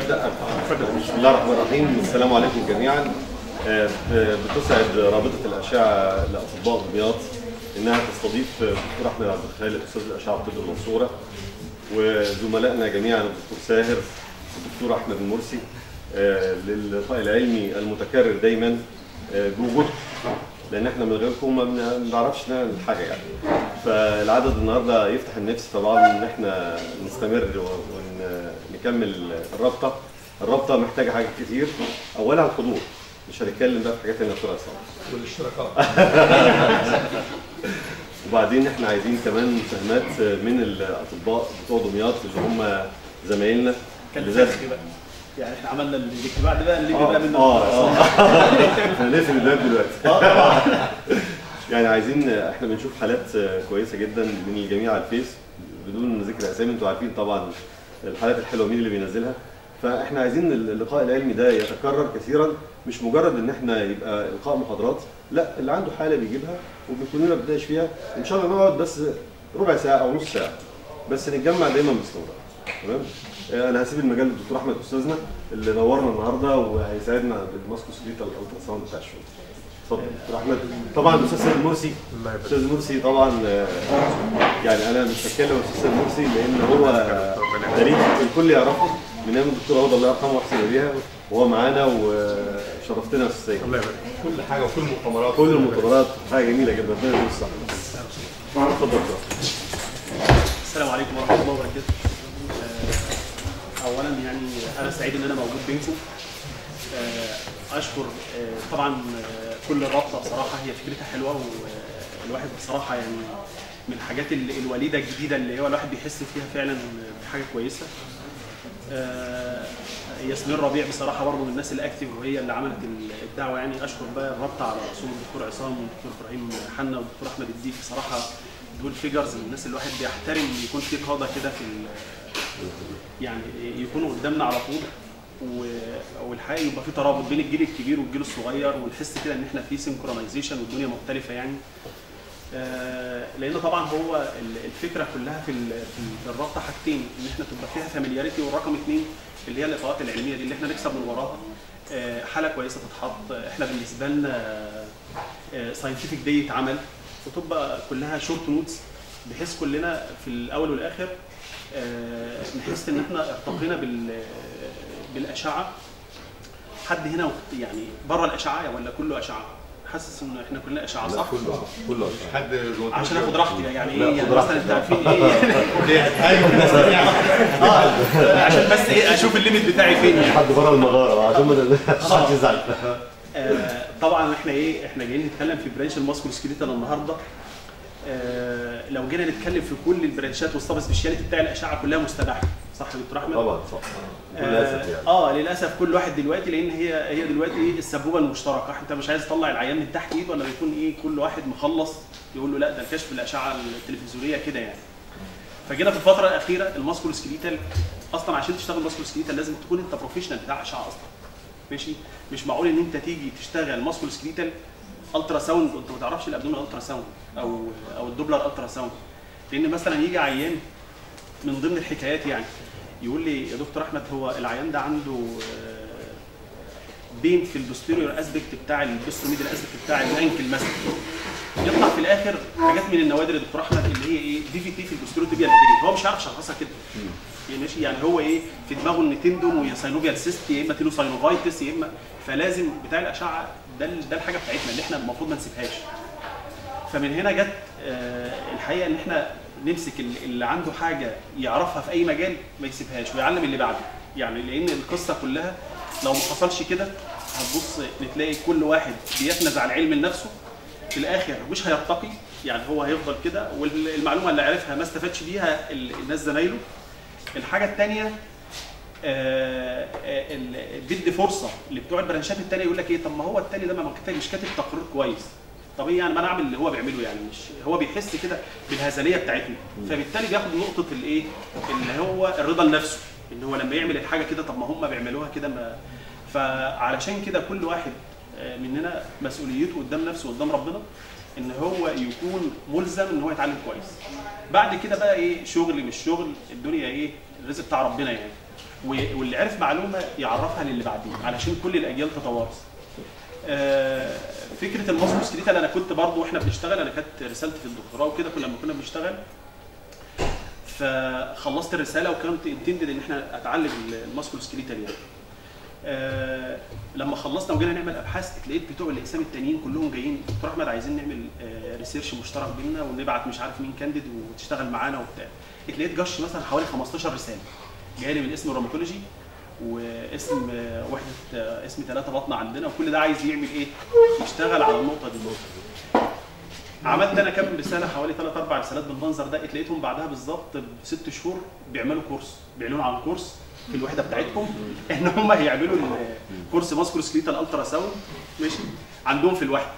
ابدا بسم الله الرحمن الرحيم السلام عليكم جميعا آه، ب- بتسعد رابطه الاشعه لاطباء دمياط انها تستضيف الدكتور احمد عبد الخالق استاذ الاشعه الطب المنصوره وزملائنا جميعا الدكتور ساهر والدكتور احمد المرسي آه، للقاء العلمي المتكرر دايما آه، بوجودكم لان احنا من غيركم ما بن- ما بنعرفش نعمل حاجه يعني فالعدد النهارده يفتح النفس طبعا ان احنا نستمر ونكمل الرابطه الرابطه محتاجه حاجات كتير اولها الحضور مش هنتكلم بقى في حاجات تانية بسرعه صعبه والاشتراكات وبعدين احنا عايزين كمان مساهمات من الاطباء بتوع دمياط اللي هم زمايلنا كان اللي زي- فخ بقى يعني احنا عملنا الاجتماع ده بقى نلم اه بقى منه اه اه احنا هنقفل الباب دلوقتي يعني عايزين احنا بنشوف حالات كويسه جدا من الجميع على الفيس بدون ذكر اسامي انتوا عارفين طبعا الحالات الحلوه مين اللي بينزلها فاحنا عايزين اللقاء العلمي ده يتكرر كثيرا مش مجرد ان احنا يبقى القاء محاضرات لا اللي عنده حاله بيجيبها وبنكون لنا بنتناقش فيها ان شاء الله نقعد بس ربع ساعه او نص ساعه بس نتجمع دايما باستمرار تمام آه، انا هسيب المجال للدكتور احمد استاذنا اللي نورنا النهارده وهيساعدنا بالماسكو سكريتا الالترا ساوند بتاع الشغل اتفضل دكتور احمد طبعا الاستاذ سيد مرسي الاستاذ مرسي طبعا آه، يعني انا مش هتكلم عن الاستاذ سيد مرسي لان هو تاريخ الكل يعرفه من ايام الدكتور عوض الله يرحمه واحسن بيها وهو معانا وشرفتنا يا استاذ سيد الله يبارك كل حاجه وكل المؤتمرات كل المؤتمرات حاجه جميله جدا ربنا يديله الصحه اتفضل دكتور السلام عليكم ورحمه الله وبركاته آه، اولا يعني انا سعيد ان انا موجود بينكم آه، اشكر آه، طبعا آه، كل الرابطه بصراحه هي فكرتها حلوه والواحد بصراحه يعني من الحاجات ال- الوليده الجديده اللي هو الواحد بيحس فيها فعلا بحاجه كويسه آه، ياسمين ربيع بصراحه برضه من الناس الاكتف وهي اللي عملت الدعوه يعني اشكر بقى الرابطه على رسوم الدكتور عصام والدكتور ابراهيم حنا والدكتور احمد الديك بصراحه دول فيجرز من الناس اللي الواحد بيحترم يكون في قاده كده في ال- يعني يكونوا قدامنا على طول و- والحقيقه يبقى في ترابط بين الجيل الكبير والجيل الصغير ونحس كده ان احنا في سينكرونايزيشن والدنيا مختلفه يعني آه، لان طبعا هو ال- الفكره كلها في ال- في ال- في الرابطه حاجتين ان احنا تبقى فيها فاميلياريتي والرقم اثنين اللي هي اللقاءات العلميه دي اللي احنا نكسب من وراها آه، حاله كويسه تتحط احنا بالنسبه لنا ساينتفك دي يتعمل وتبقى كلها شورت نوتس بحيث كلنا في الاول والاخر آه، نحس ان احنا ارتقينا بال بالاشعه حد هنا وقت- يعني بره الاشعه ولا كله اشعه حاسس ان احنا كلنا اشعه صح؟ كله كله مش حد روتين. عشان اخد راحتي يعني لا، ايه يعني خد راحتك. مثلا انت عارفين ايه آه، عشان بس ايه اشوف الليميت بتاعي فين يعني حد بره المغاره عشان ما حد يزعل آه، طبعا احنا ايه احنا جايين نتكلم في برانش الماسكول سكيليتال النهارده آه، لو جينا نتكلم في كل البرانشات والسب سبيشاليتي بتاع الاشعه كلها مستباحه صح يا دكتور احمد؟ طبعا صح للاسف يعني اه للاسف كل واحد دلوقتي لان هي هي دلوقتي ايه السبوبه المشتركه انت مش عايز تطلع العيان من تحت ايد ولا بيكون ايه كل واحد مخلص يقول له لا ده الكشف الاشعه التلفزيونيه كده يعني فجينا في الفتره الاخيره الماسكول سكيليتال اصلا عشان تشتغل ماسكول سكيليتال لازم تكون انت بروفيشنال بتاع اشعه اصلا ماشي مش معقول ان انت تيجي تشتغل ماسكول سكيليتال الترا ساوند وانت ما تعرفش الابدومين الترا ساوند او او الدوبلر الترا ساوند لان مثلا يجي عيان من ضمن الحكايات يعني يقول لي يا دكتور احمد هو العيان ده عنده آه، بين في البوستيريور اسبكت بتاع البوستروميدال اسبكت بتاع الانكل مثلا يطلع في الاخر حاجات من النوادر يا دكتور احمد اللي هي ايه دي في تي في البوستيريور تيبيال بين هو مش عارف يشخصها كده يعني ماشي يعني هو ايه في دماغه ان تندون ويا ساينوفيال سيست يا اما تيلوساينوفايتس يا اما فلازم بتاع الاشعه ده ال- ده الحاجه بتاعتنا اللي احنا المفروض ما نسيبهاش فمن هنا جت آه، الحقيقه ان احنا نمسك ال- اللي عنده حاجه يعرفها في اي مجال ما يسيبهاش ويعلم اللي بعده يعني لان القصه كلها لو ما حصلش كده هتبص نتلاقي كل واحد بيتنازع على العلم لنفسه في الاخر مش هيرتقي يعني هو هيفضل كده والمعلومه اللي عرفها ما استفادش بيها ال- الناس زمايله الحاجه الثانيه بيدي فرصه لبتوع البرانشات الثانيه يقول لك ايه طب ما هو الثاني ده ما كاتب مش كاتب تقرير كويس طب ايه يعني ما انا اعمل اللي هو بيعمله يعني مش هو بيحس كده بالهزليه بتاعتنا فبالتالي بياخد نقطه الايه اللي هو الرضا لنفسه ان هو لما يعمل الحاجه كده طب ما هم بيعملوها كده ما فعلشان كده كل واحد آه، مننا مسؤوليته قدام نفسه وقدام ربنا ان هو يكون ملزم ان هو يتعلم كويس بعد كده بقى ايه شغل مش شغل الدنيا ايه الرزق بتاع ربنا يعني و- واللي عرف معلومه يعرفها للي بعديه علشان كل الاجيال تتوارث آه، فكره الماسكو سكريتال انا كنت برضو واحنا بنشتغل انا كانت رسالتي في الدكتوراه وكده كنا لما كنا بنشتغل فخلصت الرساله وكنت انتندد ان احنا اتعلم الماسكو سكريتال يعني آه لما خلصنا وجينا نعمل ابحاث لقيت بتوع الاقسام التانيين كلهم جايين دكتور احمد عايزين نعمل آه ريسيرش مشترك بينا ونبعت مش عارف مين كانديد وتشتغل معانا وبتاع لقيت جش مثلا حوالي 15 رساله جاي لي من اسم الروماتولوجي واسم آه، وحده آه، اسم ثلاثه بطن عندنا وكل ده عايز يعمل ايه؟ يشتغل على النقطه دي عملت انا كام رساله حوالي ثلاث اربع رسالات بالمنظر ده لقيتهم بعدها بالظبط بست شهور بيعملوا كورس بيعلنوا عن كورس في الوحده بتاعتهم ان هم هيعملوا الكورس ماسكولو سكليتال الترا ساوند ماشي عندهم في الوحده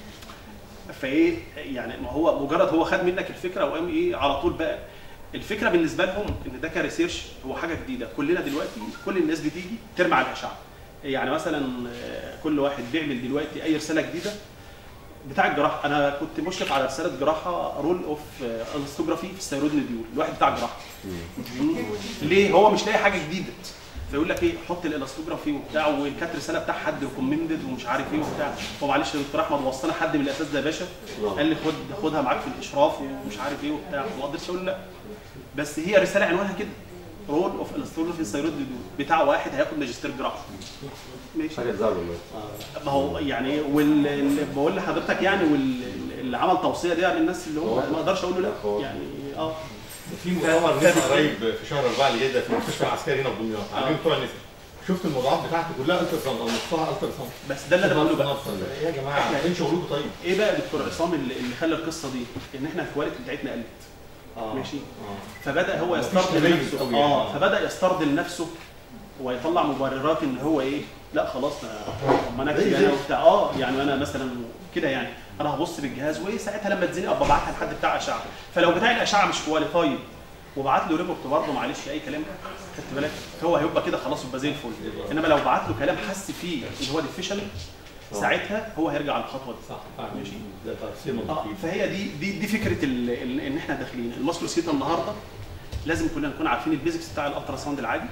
فايه يعني ما هو مجرد هو خد منك الفكره وقام ايه على طول بقى الفكره بالنسبه لهم ان ده كريسيرش هو حاجه جديده كلنا دلوقتي كل الناس بتيجي ترمي على الاشعه يعني مثلا آه، كل واحد بيعمل دلوقتي اي رساله جديده بتاع الجراحه انا كنت مشرف على رساله جراحه رول اوف انستوجرافي في الثيرويد نديول الواحد بتاع الجراحه ليه هو مش لاقي حاجه جديده فيقول لك ايه حط الالاستوجرافي وبتاع وكانت رساله بتاع حد ريكومندد ومش عارف ايه وبتاع هو معلش يا دكتور احمد وصلنا حد من الاساس ده يا باشا قال لي خد خدها معاك في الاشراف ومش عارف ايه وبتاع ما قدرتش اقول لا بس هي رساله عنوانها كده رول اوف الاستوجرافي الثيرويد نديول بتاع واحد هياخد ماجستير جراحه ماشي حاجه تزعل والله ما هو يعني وال بقول لحضرتك يعني واللي عمل توصيه دي للناس اللي هو ما اقدرش اقول له لا يعني اه في مؤتمر نسا قريب في شهر 4 اللي جاي ده في المستشفى العسكري هنا في دمياط عارفين بتوع النسا شفت الموضوعات بتاعته كلها الترا ساوند او نصها الترا ساوند بس ده اللي انا بقوله بقى ايه يا جماعه ايه شغلكم طيب؟ ايه بقى دكتور عصام اللي, اللي خلى القصه دي ان احنا الكواليتي بتاعتنا قلت اه ماشي اه فبدا هو مفيش يسترضي تميز نفسه قوي اه يعني. فبدا يسترضي لنفسه ويطلع مبررات ان هو ايه لا خلاص ما طب ما انا اكتب انا وبتاع اه يعني انا مثلا كده يعني انا هبص بالجهاز وساعتها لما اتزنق ابقى ابعتها لحد بتاع اشعه فلو بتاع الاشعه مش كواليفايد وبعت له ريبورت برضه معلش اي كلام خدت بالك هو هيبقى كده خلاص يبقى زي الفل انما لو بعت له كلام حس فيه ان هو ديفيشن ساعتها هو هيرجع على الخطوه دي صح فعلا ماشي. ده تفسير اه منطقي فهي دي دي دي فكره ال- ال- ان احنا داخلين الماسكولو سكيتا النهارده لازم كلنا نكون عارفين البيزكس بتاع الالترا ساوند العادي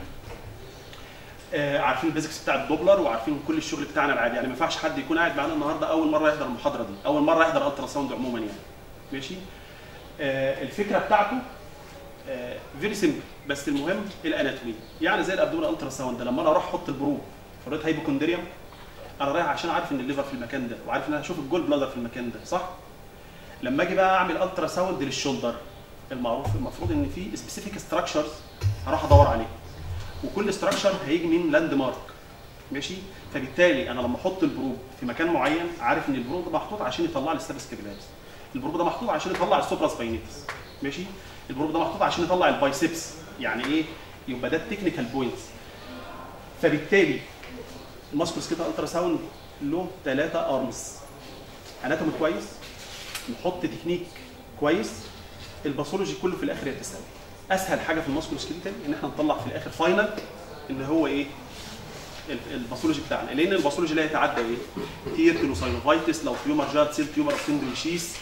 آه عارفين البيزكس بتاع الدوبلر وعارفين كل الشغل بتاعنا العادي يعني ما ينفعش حد يكون قاعد معانا النهارده اول مره يحضر المحاضره دي اول مره يحضر الترا ساوند عموما يعني ماشي آه الفكره بتاعته فيري سيمبل بس المهم الاناتومي يعني زي الابدومين الترا ساوند لما انا اروح احط البروب فريت هايبوكوندريوم انا رايح عشان عارف ان الليفر في المكان ده وعارف ان انا هشوف الجول بلادر في المكان ده صح لما اجي بقى اعمل الترا ساوند للشولدر المعروف المفروض ان في سبيسيفيك ستراكشرز هروح ادور عليه وكل ستراكشر هيجي من لاند مارك ماشي فبالتالي انا لما احط البروب في مكان معين عارف ان البروب ده محطوط عشان يطلع لي السابس كابيلاريس البروب ده محطوط عشان يطلع السوبرا سباينيتس ماشي البروب ده محطوط عشان يطلع البايسبس يعني ايه يبقى ده التكنيكال بوينتس فبالتالي الماسكو سكيتا الترا ساوند له ثلاثه ارمز اناتومي كويس نحط تكنيك كويس الباثولوجي كله في الاخر يتساوي اسهل حاجه في الماسكولو سكيلتال ان احنا نطلع في الاخر فاينل ان هو ايه ال- الباثولوجي بتاعنا لان الباثولوجي لا يتعدى ايه تيرتينوساينوفايتس لو تيومر جارد سيل تيومر اوف تندويشيس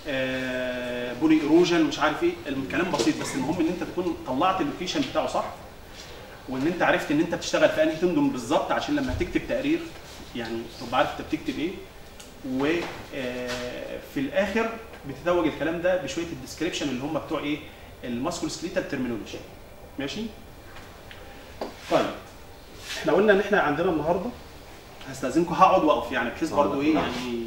آه بولي ايروجن مش عارف ايه الكلام بسيط بس المهم ان انت تكون طلعت اللوكيشن بتاعه صح وان انت عرفت ان انت بتشتغل في انهي تندم بالظبط عشان لما هتكتب تقرير يعني تبقى عارف انت بتكتب ايه وفي الاخر بتتوج الكلام ده بشويه الديسكريبشن اللي هم بتوع ايه الماسكول سكليتال ترمينولوجي ماشي طيب احنا قلنا ان احنا عندنا النهارده هستاذنكم هقعد واقف يعني بحيث برضو ايه يعني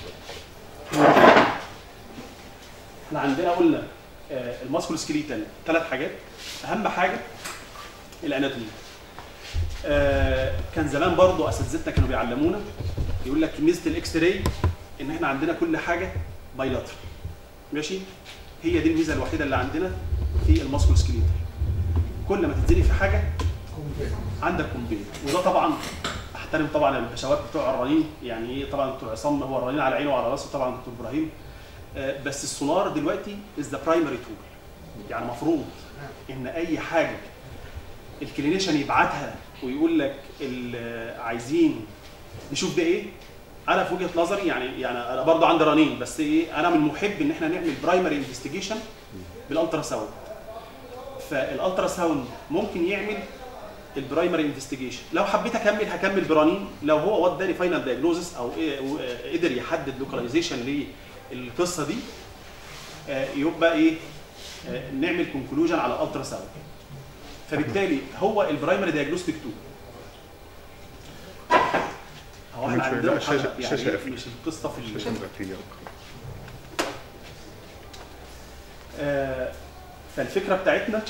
احنا عندنا قلنا آه، الماسكول سكليتال ثلاث حاجات اهم حاجه الاناتومي آه، كان زمان برضو اساتذتنا كانوا بيعلمونا يقول لك ميزه الاكس راي ان احنا عندنا كل حاجه بايلاترال ماشي هي دي الميزه الوحيده اللي عندنا في الماسكول سكليتال كل ما تتزنق في حاجه عندك كومبين وده طبعا احترم طبعا البشوات بتوع الرنين يعني ايه طبعا دكتور عصام هو الرنين على عينه وعلى راسه طبعا دكتور ابراهيم آه، بس السونار دلوقتي از ذا برايمري تول يعني المفروض ان اي حاجه الكلينيشن يبعتها ويقول لك ال- عايزين نشوف ده ايه انا في وجهه نظري يعني يعني انا برضه عندي رنين بس ايه انا من محب ان احنا نعمل برايمري انفستيجيشن بالالترا ساوند فالالترا ساوند ممكن يعمل البرايمري انفستيجيشن لو حبيت اكمل هكمل برنين لو هو وداني فاينل دايجنوزس او إيه و- آه، قدر يحدد لوكاليزيشن للقصه دي آه، يبقى ايه آه، نعمل كونكلوجن على الالترا ساوند فبالتالي هو البرايمري دايجنوستيك تو هو من احنا شوية. عندنا لا، الشاشة- محمد الشاشة يعني قفلت. مش القصه في ال- الشاشه مغطيه آه، فالفكره بتاعتنا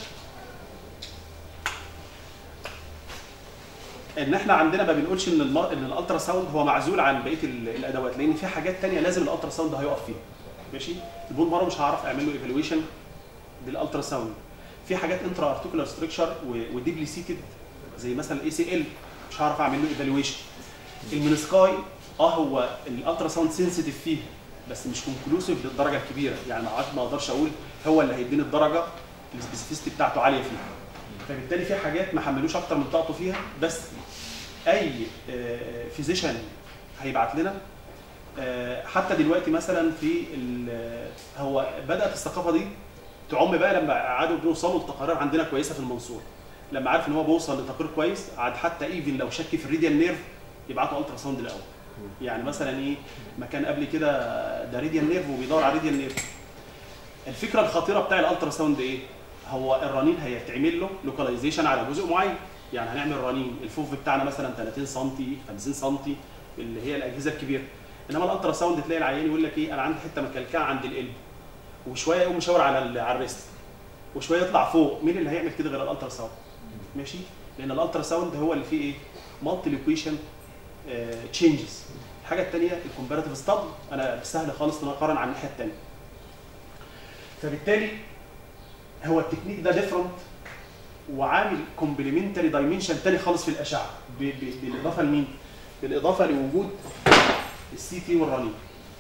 ان احنا عندنا ما بنقولش ان الم... ان الالترا ساوند هو معزول عن بقيه ال- الادوات لان في حاجات تانية لازم الالترا ساوند هيقف فيها ماشي البون مره مش هعرف اعمل له ايفالويشن بالالترا ساوند في حاجات انترا ارتيكولار ستراكشر وديبليسيتد زي مثلا الاي سي ال مش هعرف اعمل له ايفالويشن المنسكاي اه هو الالترا ساوند سنسيتيف فيه بس مش كونكلوسيف للدرجه الكبيره يعني ما عاد- ما اقدرش اقول هو اللي هيديني الدرجه السبيسيفيستي بتاعته عاليه فيها فبالتالي في حاجات ما حملوش اكتر من طاقته فيها بس اي فيزيشن هيبعت لنا آه، حتى دلوقتي مثلا في ال- هو بدات الثقافه دي تعم بقى لما قعدوا بيوصلوا لتقارير عندنا كويسه في المنصوره لما عارف ان هو بيوصل لتقرير كويس عاد حتى ايفن لو شك في الريديال نيرف يبعتوا الترا ساوند الاول يعني مثلا ايه ما كان قبل كده ده ريديال نيرف وبيدور على ريديال نيرف الفكره الخطيره بتاع الالترا ساوند ايه هو الرنين هيتعمل له لوكاليزيشن على جزء معين يعني هنعمل رنين الفوف بتاعنا مثلا 30 سم 50 سم اللي هي الاجهزه الكبيره انما الالترا ساوند تلاقي العيان يقول لك ايه انا عندي حته مكلكعه عند القلب وشويه يقوم مشاور على ال- على الريست وشويه يطلع فوق مين اللي هيعمل كده غير الالترا ساوند ماشي لان الالترا ساوند هو اللي فيه ايه مالتي لوكيشن تشينجز الحاجه الثانيه الكومباريتيف ستاد انا سهل خالص ان أنا اقارن عن الناحيه الثانيه فبالتالي هو التكنيك ده ديفرنت وعامل كومبلمنتري دايمنشن تاني خالص في الاشعه ب- ب- بالاضافه لمين؟ بالاضافه لوجود السي تي والرنين.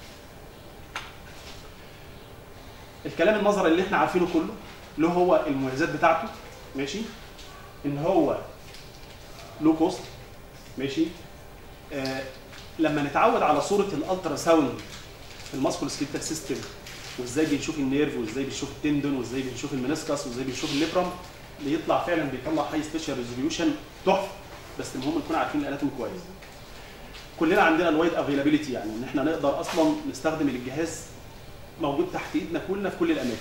الكلام النظري اللي احنا عارفينه كله له هو المميزات بتاعته ماشي؟ ان هو لو كوست ماشي؟ آه لما نتعود على صوره الالترا ساوند في الماسكول سكيتال سيستم وازاي بنشوف النيرف وازاي بنشوف التندون وازاي بنشوف المنسكس وازاي بنشوف الليبرم بيطلع فعلا بيطلع هاي سبيشال ريزوليوشن تحفه بس المهم نكون عارفين الاناتومي كويس كلنا عندنا الوايد افيلابيلتي يعني ان احنا نقدر اصلا نستخدم الجهاز موجود تحت ايدنا كلنا في كل الاماكن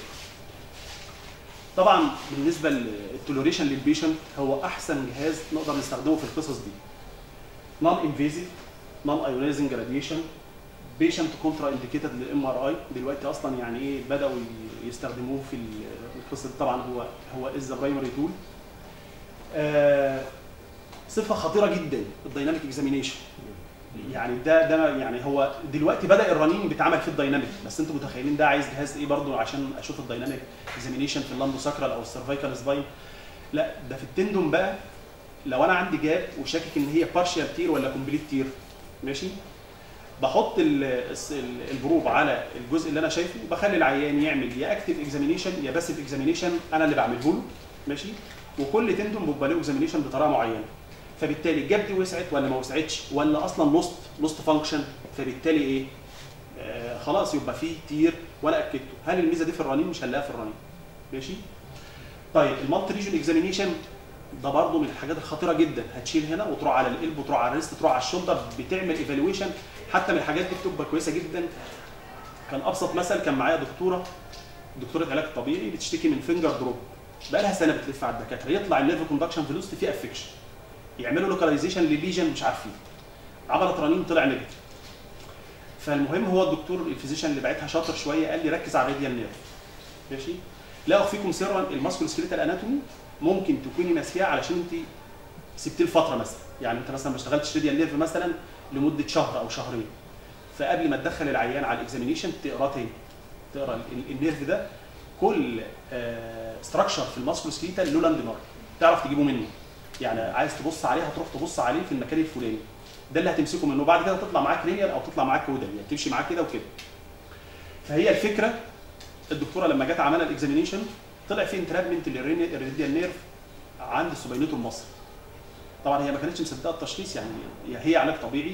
طبعا بالنسبه للتولوريشن للبيشنت هو احسن جهاز نقدر نستخدمه في القصص دي نون انفيزيف نون ايونايزنج راديشن بيشنت كونترا انديكيتد للام ار اي دلوقتي اصلا يعني ايه بداوا ي- يستخدموه في ال- القصه دي طبعا هو هو از برايمري تول صفه خطيره جدا الدايناميك اكزامينيشن يعني ده ده يعني هو دلوقتي بدا الرنين بيتعمل في الدايناميك بس انتوا متخيلين ده عايز جهاز ايه برضو عشان اشوف الدايناميك اكزامينيشن في اللامبو ساكرال او السيرفايكال سباين لا ده في التندون بقى لو انا عندي جاب وشاكك ان هي بارشال تير ولا كومبليت تير ماشي بحط ال- الس- ال- البروب على الجزء اللي انا شايفه بخلي العيان يعمل يا اكتف اكزامينيشن يا باسيف اكزامينيشن انا اللي بعمله له ماشي وكل تندون بيبقى له اكزامينيشن بطريقه معينه فبالتالي الجاب دي وسعت ولا ما وسعتش ولا اصلا لوست لوست فانكشن فبالتالي ايه آه خلاص يبقى فيه تير وانا اكدته هل الميزه دي في الرنين مش هنلاقيها في الرنين ماشي طيب المالتي ريجن اكزامينيشن ده برضه من الحاجات الخطيره جدا هتشيل هنا وتروح على القلب وتروح على الريست تروح على الشولدر بتعمل ايفالويشن حتى من الحاجات دي بتبقى كويسه جدا كان ابسط مثل كان معايا دكتوره دكتوره علاج طبيعي بتشتكي من فينجر دروب بقى لها سنه بتلف على الدكاتره يطلع النيرف كوندكشن فيلوسيتي فيه افكشن يعملوا لوكاليزيشن لليجن مش عارفين عملت رنين طلع نيجاتيف فالمهم هو الدكتور الفيزيشن اللي بعتها شاطر شويه قال لي ركز على الراديال نيرف ماشي لا اخفيكم سرا الماسكول سكيليتال اناتومي ممكن تكوني ماسكاه علشان انت سبتيه لفتره مثلا يعني انت مثلا ما اشتغلتش راديال نيرف مثلا لمده شهر او شهرين فقبل ما تدخل العيان على الاكزامينيشن تقراه تاني تقرا ال- النيرف ده كل ستراكشر في الماسكول سكيليتال له لاند مارك تعرف تجيبه منه يعني عايز تبص عليه هتروح تبص عليه في المكان الفلاني ده اللي هتمسكه منه بعد كده تطلع معاك رينيال او تطلع معاك كودال يعني تمشي معاك كده وكده فهي الفكره الدكتوره لما جت عملها الاكزامينيشن طلع في انترابمنت للريديال نيرف عند السوبينيتو المصري طبعا هي ما كانتش مصدقه التشخيص يعني هي علاج طبيعي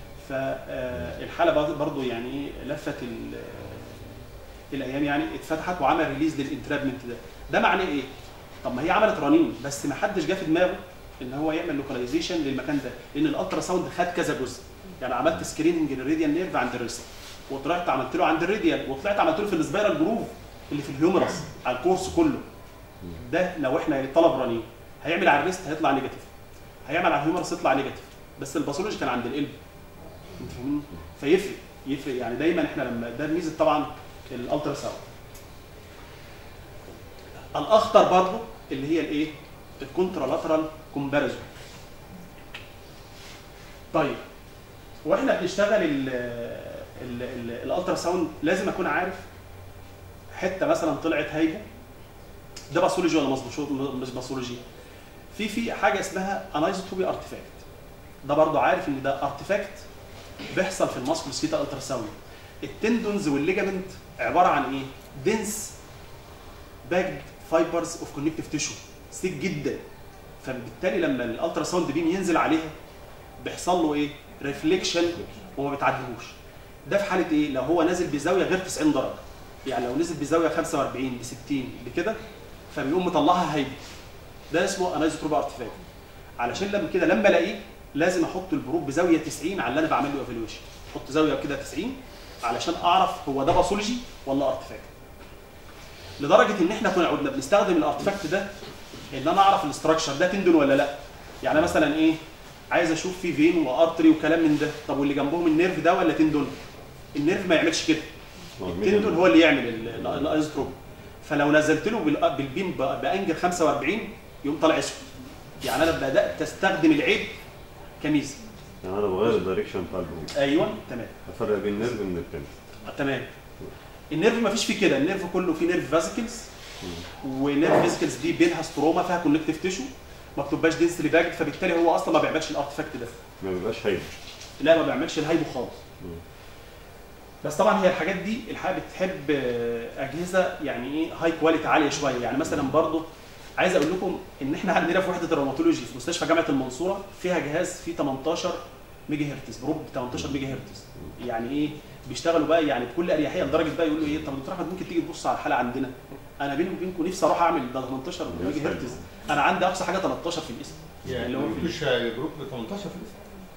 فالحاله برضو يعني لفت ال- الايام يعني اتفتحت وعمل ريليز للانترابمنت ده ده معناه ايه؟ طب ما هي عملت رنين بس ما حدش جه في دماغه ان هو يعمل لوكاليزيشن للمكان ده لان الالترا ساوند خد كذا جزء يعني عملت سكريننج للراديال نيرف عند الريست وطلعت عملت له عند الراديال وطلعت عملت له في السبايرال جروف اللي في الهيومرس على الكورس كله ده لو احنا طلب رنين هيعمل على الريست هيطلع نيجاتيف هيعمل على الهيومرس يطلع نيجاتيف بس الباثولوجي كان عند القلب انت فاهمني فيفرق يفرق يعني دايما احنا لما ده ميزه طبعا الالترا ساوند الاخطر برضه اللي هي الايه الكونترالاترال كومباريزون طيب واحنا بنشتغل ال ال- ال- الالترا ساوند لازم اكون عارف حته مثلا طلعت هايبو ده باثولوجي ولا مش مش باثولوجي في في حاجه اسمها انايزوتروبي ارتيفاكت ده برضو عارف ان ده ارتيفاكت بيحصل في الماسكول سكيتا الترا ساوند التندونز والليجامنت عباره عن ايه دنس باكد فايبرز اوف كونكتيف تيشو ستيك جدا فبالتالي لما الالترا ساوند بيم ينزل عليها بيحصل له ايه ريفليكشن وما بتعديهوش ده في حاله ايه لو هو نازل بزاويه غير 90 درجه يعني لو نزل بزاويه 45 ب 60 بكده فبيقوم مطلعها هايبر ده اسمه انايزوتروب ارتفاكت علشان لما كده لما الاقيه لازم احط البروب بزاويه 90 على اللي انا بعمل له ايفالويشن احط زاويه كده 90 علشان اعرف هو ده باثولوجي ولا ارتفاكت لدرجه ان احنا كنا عدنا بنستخدم الارتفاكت ده ان انا اعرف الاستراكشر ده تندون ولا لا يعني مثلا ايه عايز اشوف في فين وارتري وكلام من ده طب واللي جنبهم النيرف ده ولا تندون النيرف ما يعملش كده التندون هو اللي يعمل ال- ال- الايزوتروب فلو نزلت له بال- بالبيم ب- بانجل 45 يقوم طالع اسود يعني انا بدات استخدم العيب كميزه يعني انا بغير الدايركشن بتاع البروب ايوه تمام افرق بين النيرف من التاني آه، تمام النيرف ما فيش فيه كده النيرف كله فيه نيرف فاسيكلز ونيرف فاسيكلز دي بينها ستروما فيها كونكتيف تيشو ما بتبقاش دنسلي باجد فبالتالي هو اصلا ما بيعملش الارتفاكت ده ما بيبقاش هايب لا ما بيعملش الهايبو خالص مم. بس طبعا هي الحاجات دي الحقيقه بتحب آه، اجهزه يعني ايه هاي كواليتي عاليه شويه يعني مثلا برضو عايز اقول لكم ان احنا عندنا في وحده الروماتولوجي في مستشفى جامعه المنصوره فيها جهاز فيه 18 ميجا هرتز بروب 18 ميجا هرتز يعني ايه بيشتغلوا بقى يعني بكل اريحيه لدرجه بقى يقولوا ايه طب دكتور احمد ممكن تيجي تبص على الحاله عندنا انا بيني وبينكم نفسي اروح اعمل ده 18 ميجا هرتز انا عندي اقصى حاجه 13 في الاسم يعني اللي هو في- مفيش جروب ب 18 في الاسم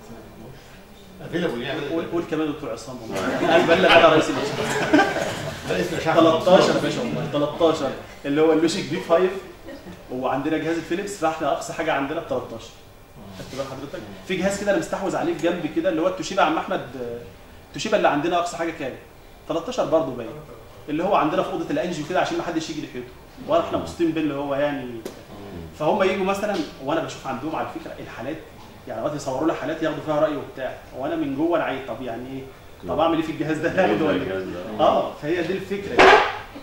افيلابل يعني قول قول كمان يا دكتور عصام والله انا بلغ على رئيس المستشفى ده اسم شعب 13 يا باشا والله 13 اللي هو اللوجيك بي 5 وعندنا جهاز الفيليبس فاحنا اقصى حاجه عندنا ب 13 خدت بال حضرتك في جهاز كده انا مستحوذ عليه في جنبي كده اللي هو التوشيبا يا عم احمد آه، التوشيبا اللي عندنا اقصى حاجه كام 13 برضه باين اللي هو عندنا في اوضه الانجيو كده عشان ما حدش يجي ناحيته ولا احنا مبسوطين بيه اللي هو يعني فهم يجوا مثلا وانا بشوف عندهم على فكره الحالات يعني وقت يصوروا لي حالات ياخدوا فيها راي وبتاع وانا من جوه انا عايز طب يعني ايه طب اعمل ايه في الجهاز ده هاخده ولا إيه؟ اه فهي دي الفكره يعني.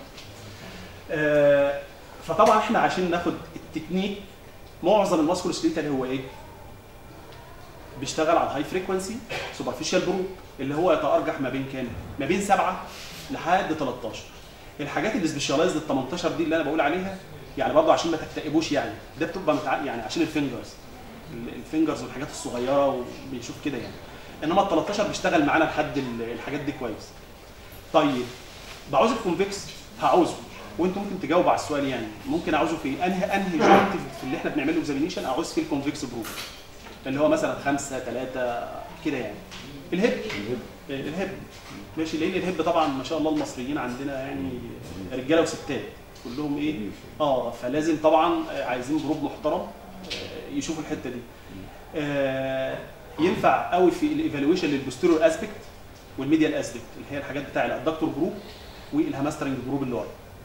آه فطبعا احنا عشان ناخد التكنيك معظم الماسكول سكريتال هو ايه؟ بيشتغل على الهاي فريكونسي سوبرفيشال جروب اللي هو يتارجح ما بين كام؟ ما بين 7 لحد 13 الحاجات اللي سبيشاليزد ال 18 دي اللي انا بقول عليها يعني برضه عشان ما تكتئبوش يعني ده بتبقى متع... يعني عشان الفينجرز ال- الفينجرز والحاجات الصغيره وبيشوف كده يعني انما ال 13 بيشتغل معانا لحد ال- الحاجات دي كويس طيب بعوز الكونفكس هعوزه وانتم ممكن تجاوبوا على السؤال يعني ممكن اعوزه في انهي انهي جوينت في اللي احنا بنعمله اكزامينيشن اعوز فيه الكونفكس بروف اللي هو مثلا خمسه ثلاثه كده يعني الهيب الهيب ماشي لان الهيب طبعا ما شاء الله المصريين عندنا يعني رجاله وستات كلهم ايه اه فلازم طبعا عايزين جروب محترم آه، يشوفوا الحته دي آه، ينفع قوي في الايفالويشن للبوستيريور اسبكت والميديال اسبكت اللي هي الحاجات بتاع الادكتور جروب والهامسترنج جروب اللي ورا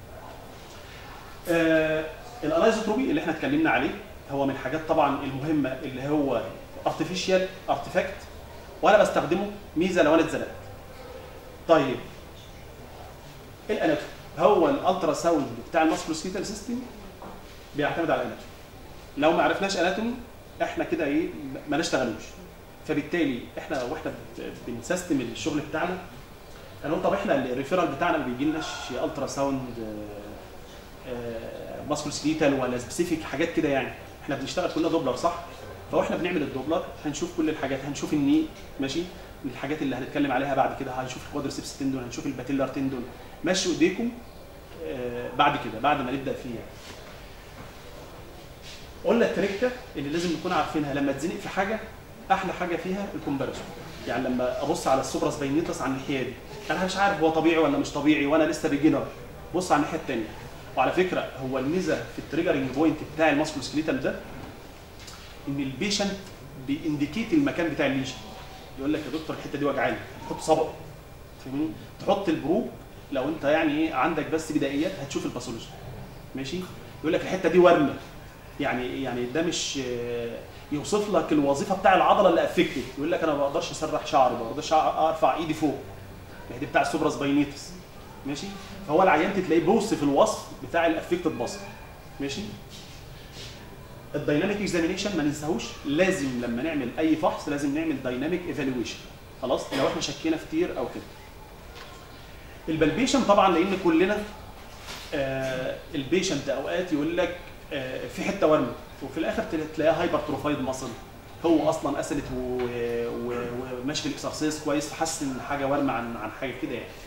آه، الانايزوتروبي اللي احنا اتكلمنا عليه هو من الحاجات طبعا المهمه اللي هو ارتفيشال ارتفاكت وانا بستخدمه ميزه لو انا اتزنقت طيب الاناتومي هو الالترا ساوند بتاع الماسكولوسكيتال سيستم بيعتمد على الاناتومي لو ما عرفناش اناتومي احنا كده ايه ما نشتغلوش فبالتالي احنا واحنا بت- بنسيستم الشغل بتاعنا هنقول طب احنا الريفيرال بتاعنا ما بيجيلناش الترا ساوند ماسكولوسكيتال ولا سبيسيفيك حاجات كده يعني احنا بنشتغل كلنا دوبلر صح فاحنا بنعمل الدوبلر هنشوف كل الحاجات هنشوف الني ماشي من الحاجات اللي هنتكلم عليها بعد كده هنشوف الكوادرسيبس تندون هنشوف الباتيلر تندون مشوا ايديكم آه، بعد كده بعد ما نبدا فيه يعني. قلنا التركه اللي لازم نكون عارفينها لما تزنق في حاجه احلى حاجه فيها الكومباريسون يعني لما ابص على السوبراس باينيتس على الناحيه دي انا مش عارف هو طبيعي ولا مش طبيعي وانا لسه بيجنر بص على الناحيه الثانيه وعلى فكره هو الميزه في التريجرنج بوينت بتاع الماسكول سكليتال ده ان البيشنت بينديكيت المكان بتاع الليجن يقول لك يا دكتور الحته دي وجعاني تحط صبعه فاهمني تحط البروب لو انت يعني ايه عندك بس بدائيات هتشوف الباثولوجي ماشي يقول لك الحته دي ورمه يعني يعني ده مش آه، يوصف لك الوظيفه بتاع العضله اللي افكتد يقول لك انا ما بقدرش اسرح شعري ما بقدرش ارفع ايدي فوق ما هي دي بتاع السوبراس باينيتس ماشي فهو العيان تلاقيه بوصف الوصف بتاع الافكتد بصر ماشي الدايناميك اكزامينيشن ما ننساهوش لازم لما نعمل اي فحص لازم نعمل دايناميك ايفالويشن خلاص لو احنا شكينا في تير او كده البلبيشن طبعا لان كلنا آه البيشنت اوقات يقول لك آه في حته ورمه وفي الاخر تلاقيها هايبر تروفايد ماسل هو اصلا اسلت و- و- وماشي في الاكسرسيز كويس فحس ان حاجه ورمه عن عن حاجه كده يعني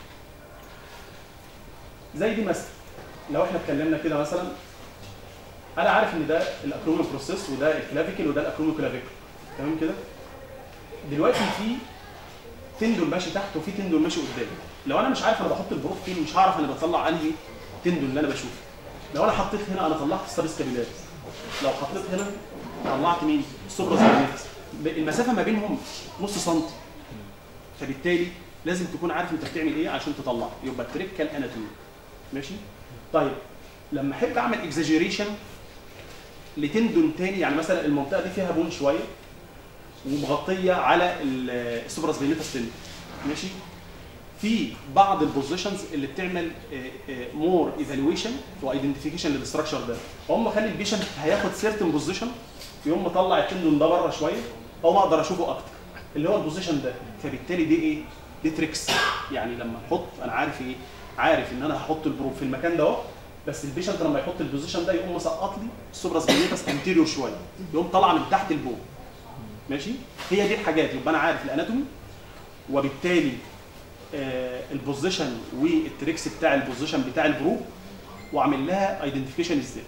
زي دي مثلا لو احنا اتكلمنا كده مثلا انا عارف ان ده الاكروميو بروسيس وده الكلافيكل وده الاكروميو كلافيكل تمام كده دلوقتي في تندون ماشي تحت وفي تندون ماشي قدام لو انا مش عارف انا بحط البروف فين مش هعرف انا بطلع انهي تندون اللي انا بشوفه لو انا حطيت هنا انا طلعت السابس كابيلاريس لو حطيت هنا طلعت مين السوبراس كابيلاريس المسافه ما بينهم نص سنتي فبالتالي لازم تكون عارف انت بتعمل ايه عشان تطلع يبقى التريكال اناتومي ماشي طيب لما احب اعمل اكزاجيريشن لتندون تاني يعني مثلا المنطقه دي فيها بون شويه ومغطيه على ال- السوبراس فينيتاس تندون ماشي في بعض البوزيشنز اللي بتعمل مور ايفالويشن وايدنتيفيكيشن للستراكشر ده هم خلي البيشنت هياخد سيرتن بوزيشن يقوم مطلع التندون ده بره شويه او ما اقدر اشوفه اكتر اللي هو البوزيشن ده فبالتالي دي ايه؟ دي تريكس يعني لما احط انا عارف ايه؟ عارف ان انا هحط البروب في المكان ده اهو بس البيشنت لما يحط البوزيشن ده يقوم مسقط لي السوبراس فينيتاس انتيريور شويه يقوم طالعه من تحت البون ماشي هي دي الحاجات يبقى انا عارف الاناتومي وبالتالي آه البوزيشن والتريكس بتاع البوزيشن بتاع الجروب واعمل لها ايدنتيفيكيشن ازاي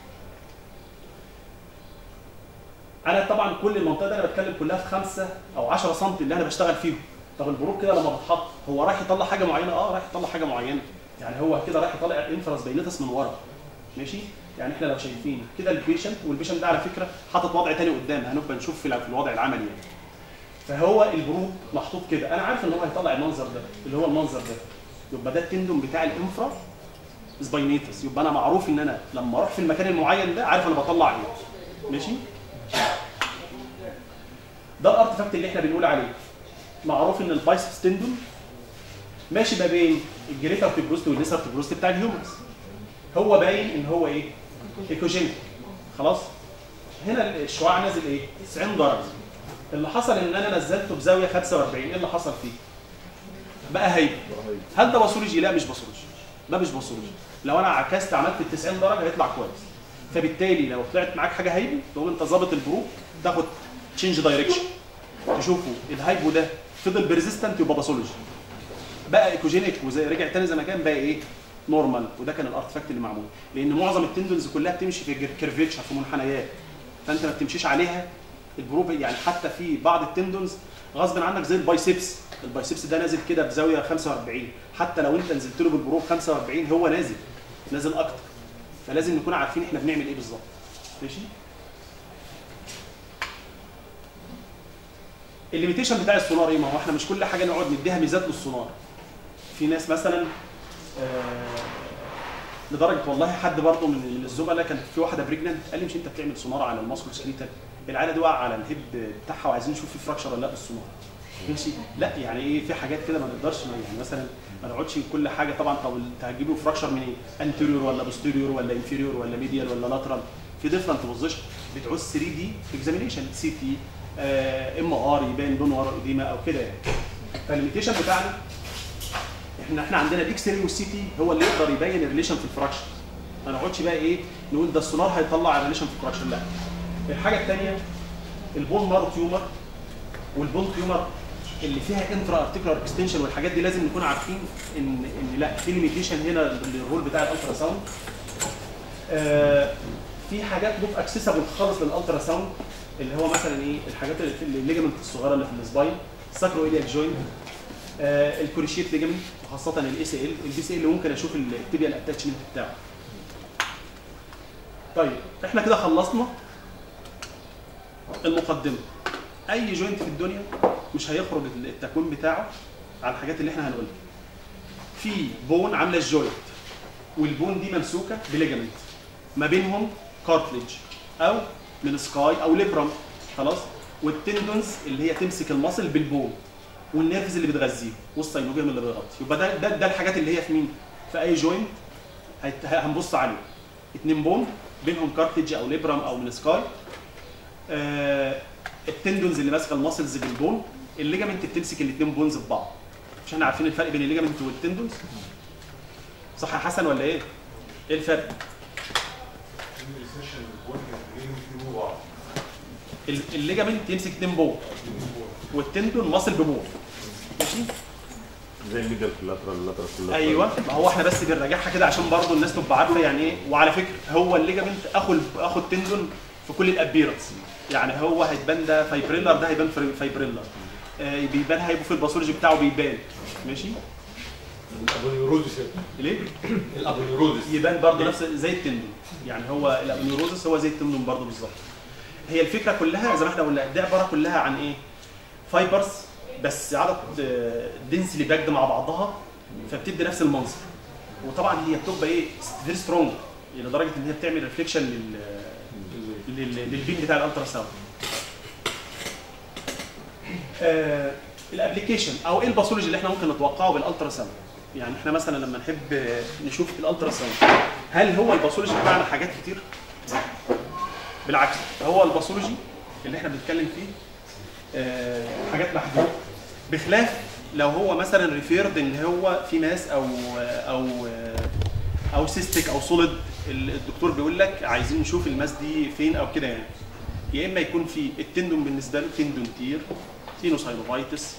انا طبعا كل المنطقه دي انا بتكلم كلها في 5 او 10 سم اللي انا بشتغل فيهم طب البروب كده لما بتحط هو رايح يطلع حاجه معينه اه رايح يطلع حاجه معينه يعني هو كده رايح يطلع انفراس بينيتس من ورا ماشي يعني احنا لو شايفين كده البيشنت والبيشنت ده على فكره حاطط وضع تاني قدام هنبقى نشوف في في الوضع العملي يعني فهو البروب محطوط كده انا عارف ان هو هيطلع المنظر ده اللي هو المنظر ده يبقى ده التندون بتاع الانفرا سباينيتس يبقى انا معروف ان انا لما اروح في المكان المعين ده عارف انا بطلع ايه ماشي ده الارتفاكت اللي احنا بنقول عليه معروف ان البايسبس تندون ماشي ما بين الجريتر تبروست والليسر تبروست بتاع الهيومنز هو باين ان هو ايه ايكوجينيك خلاص هنا الشعاع نازل ايه 90 درجه اللي حصل ان انا نزلته بزاويه 45 ايه اللي حصل فيه بقى هيبه هل ده باثولوجي لا مش باثولوجي ده مش باثولوجي لو انا عكست عملت ال 90 درجه هيطلع كويس فبالتالي لو طلعت معاك حاجه هيبه تقوم انت ظابط البروب تاخد تشينج دايركشن تشوفوا الهايبو ده فضل بيرزيستنت يبقى باثولوجي بقى ايكوجينيك وزي رجع تاني زي ما كان بقى ايه نورمال وده كان الارتفاكت اللي معمول لان معظم التندنز كلها بتمشي في كيرفيتشر في منحنيات فانت ما بتمشيش عليها البروب يعني حتى في بعض التندونز غصب عنك زي البايسبس البايسبس ده نازل كده بزاويه 45 حتى لو انت نزلت له بالبروب 45 هو نازل نازل اكتر فلازم نكون عارفين احنا بنعمل ايه بالظبط ماشي الليميتيشن بتاع السونار ايه ما هو احنا مش كل حاجه نقعد نديها ميزات للسونار في ناس مثلا آه لدرجه والله حد برضه من الزملاء كانت في واحده بريجننت قال لي مش انت بتعمل سونار على الماسكول سكريتال العيله دي واقعه على الهيب بتاعها وعايزين نشوف في فراكشر ولا لا بالسونار ماشي لا يعني ايه في حاجات كده ما نقدرش يعني مثلا ما نقعدش كل حاجه طبعا طب انت هتجيب له فراكشر من ايه انتيريور ولا بوستيريور ولا انفيريور ولا ميديال ولا لاترال في ديفرنت بوزيشن بتعوز 3 دي اكزامينيشن سي تي ام ار يبان لون ورا اديمه او كده يعني فالليميتيشن بتاعنا احنا احنا عندنا الاكس راي والسي تي هو اللي يقدر يبين الريليشن في الفراكشن ما نقعدش بقى ايه نقول ده السونار هيطلع الريليشن في الفراكشن لا الحاجه الثانيه البون مارو تيومر والبون تيومر اللي فيها انترا ارتيكولار اكستنشن والحاجات دي لازم نكون عارفين ان ان لا في ليميتيشن هنا للرول بتاع الالترا ساوند آه في حاجات نوت اكسسبل خالص للالترا ساوند اللي هو مثلا ايه الحاجات اللي في الليجمنت الصغيره اللي في السباين الساكرو ايلياك جوينت آه الكوريشيت ليجمنت وخاصه الاي سي ال البي سي ال ممكن اشوف التيبيال اتاتشمنت بتاعه طيب احنا كده خلصنا المقدمه اي جوينت في الدنيا مش هيخرج التكوين بتاعه على الحاجات اللي احنا هنقولها في بون عامله الجوينت والبون دي ممسوكه بليجمنت ما بينهم كارتليج او من سكاي او ليبرم خلاص والتندونز اللي هي تمسك المصل بالبون والنيرفز اللي بتغذيه والساينوجيوم اللي بيغطي يبقى ده ده, ده الحاجات اللي هي في مين؟ في اي جوينت هيت- هنبص عليه اتنين بون بينهم كارتليج او ليبرم او من سكاي آه التندونز اللي ماسكه الماسلز بالبون الليجامنت بتمسك الاثنين بونز ببعض مش احنا عارفين الفرق بين الليجامنت والتندونز صح يا حسن ولا ايه؟ ايه الفرق؟ ال- الليجامنت يمسك اتنين بون والتندون ماسل ببون ماشي؟ زي الميدل كولاترال اللاترال كولاترال ايوه ما هو احنا بس بنراجعها كده عشان برضو الناس تبقى عارفه يعني ايه وعلى فكره هو الليجامنت اخو ال- اخو التندون في كل الابيرنس يعني هو هيتبان ده فايبريلر ده هيبان في- فايبريلر آه بيبان هيبقى في الباثولوجي بتاعه بيبان ماشي الابونيورودس ليه؟ الابونيورودس يبان برضو نفس زي التندون يعني هو الابنيوروزس هو زي التندون برضو بالظبط هي الفكره كلها زي ما احنا قلنا دي عباره كلها عن ايه فايبرز بس عدد دنسلي باكد مع بعضها فبتدي نفس المنظر وطبعا هي بتبقى ايه فيري سترونج لدرجه ان هي بتعمل ريفليكشن لل لل- للبين بتاع الالترا ساوند آه الابلكيشن او ايه الباثولوجي اللي احنا ممكن نتوقعه بالالترا ساوند يعني احنا مثلا لما نحب نشوف الالترا ساوند هل هو الباثولوجي بتاعنا حاجات كتير بالعكس هو الباثولوجي اللي احنا بنتكلم فيه آه، حاجات محدوده بخلاف لو هو مثلا ريفيرد ان هو في ماس او او او سيستيك او سوليد الدكتور بيقول لك عايزين نشوف الماس دي فين او كده يعني يا اما يكون في التندون بالنسبه له تندون تير سينوسايلوفايتس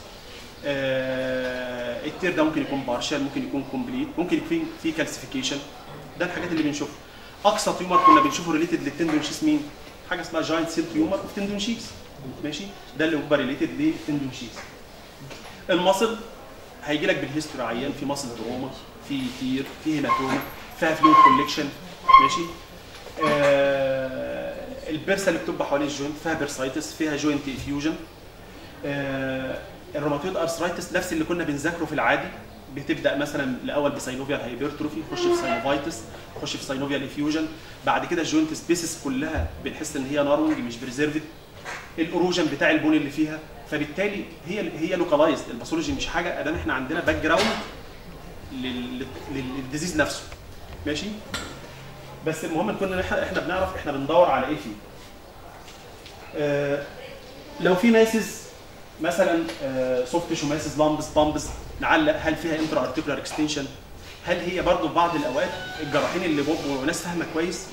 آه التير ده ممكن يكون بارشال ممكن يكون كومبليت ممكن يكون في كالسيفيكيشن ده الحاجات اللي بنشوفها اقصى تيومر كنا بنشوفه ريليتد للتندون شيس مين حاجه اسمها جاينت سيل تيومر في تندون شيس ماشي ده اللي بيبقى ريليتد للتندون شيس المصل هيجي لك بالهيستوري عيان في مصل تروما في تير في هيماتوما فيها فلويد كوليكشن ماشي آه البرسه اللي بتبقى حوالين الجوينت فيها بيرسايتس فيها جوينت افيوجن آه الروماتويد ارثرايتس نفس اللي كنا بنذاكره في العادي بتبدا مثلا الاول بساينوفيال هايبرتروفي تخش في ساينوفايتس تخش في ساينوفيال افيوجن بعد كده الجوينت سبيسز كلها بنحس ان هي نارونج مش بريزيرفد الاوروجن بتاع البون اللي فيها فبالتالي هي هي لوكالايزد الباثولوجي مش حاجه ادام احنا عندنا باك جراوند لل- لل- للديزيز نفسه ماشي بس المهم نكون احنا احنا بنعرف احنا بندور على ايه فيه آه لو في ماسز مثلا سوفت تيشو ماسز لامبس بامبس نعلق هل فيها انترا ارتيكولار اكستنشن هل هي برضه في بعض الاوقات الجراحين اللي بيبقوا ناس فاهمه كويس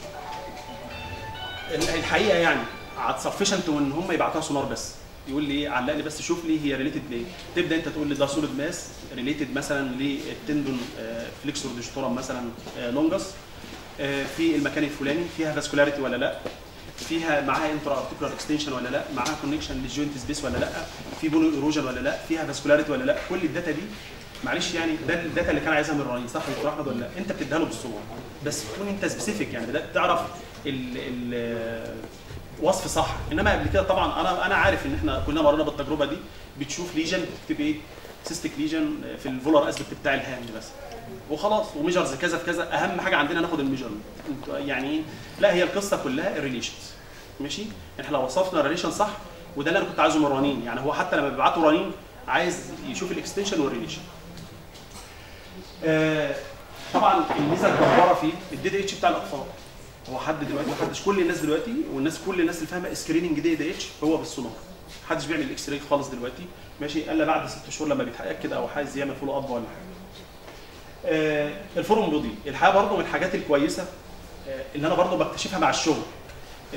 الحقيقه يعني سفشنت ان هم يبعتوها سونار بس يقول لي ايه علق لي بس شوف لي هي ريليتد ليه تبدا انت تقول لي ده سوليد ماس ريليتد مثلا للتندون فليكسور ديجيتورم مثلا لونجس في المكان الفلاني فيها فاسكولاريتي ولا لا فيها معاها انترا ارتيكولار اكستنشن ولا لا معاها كونكشن للجوينت سبيس ولا لا في بونو ايروجن ولا لا فيها فاسكولاريتي ولا لا كل الداتا دي معلش يعني ده الداتا اللي كان عايزها من الرئيس صح يا دكتور احمد ولا لا انت بتديها له بالصور بس تكون انت سبيسيفيك يعني بدات تعرف ال ال وصف صح انما قبل كده طبعا انا انا عارف ان احنا كلنا مرينا بالتجربه دي بتشوف ليجن بتكتب ايه سيستيك ليجن في الفولر اسبكت بتاع الهاند بس وخلاص وميجرز كذا في كذا اهم حاجه عندنا ناخد الميجرمنت يعني لا هي القصه كلها الريليشنز ماشي احنا لو وصفنا الريليشن صح وده اللي انا كنت عايزه من رنين يعني هو حتى لما بيبعتوا رنين عايز يشوف الاكستنشن والريليشن آه طبعا الميزه الجباره فيه الدي دي اتش بتاع الاطفال هو حد دلوقتي محدش كل الناس دلوقتي والناس كل الناس اللي فاهمه سكريننج دي دي اتش هو بالسونار محدش بيعمل الاكس راي خالص دلوقتي ماشي الا بعد ست شهور لما بيتاكد او عايز يعمل فولو اب ولا حاجه آه الفورم بودي الحقيقه برضه من الحاجات الكويسه آه اللي انا برضه بكتشفها مع الشغل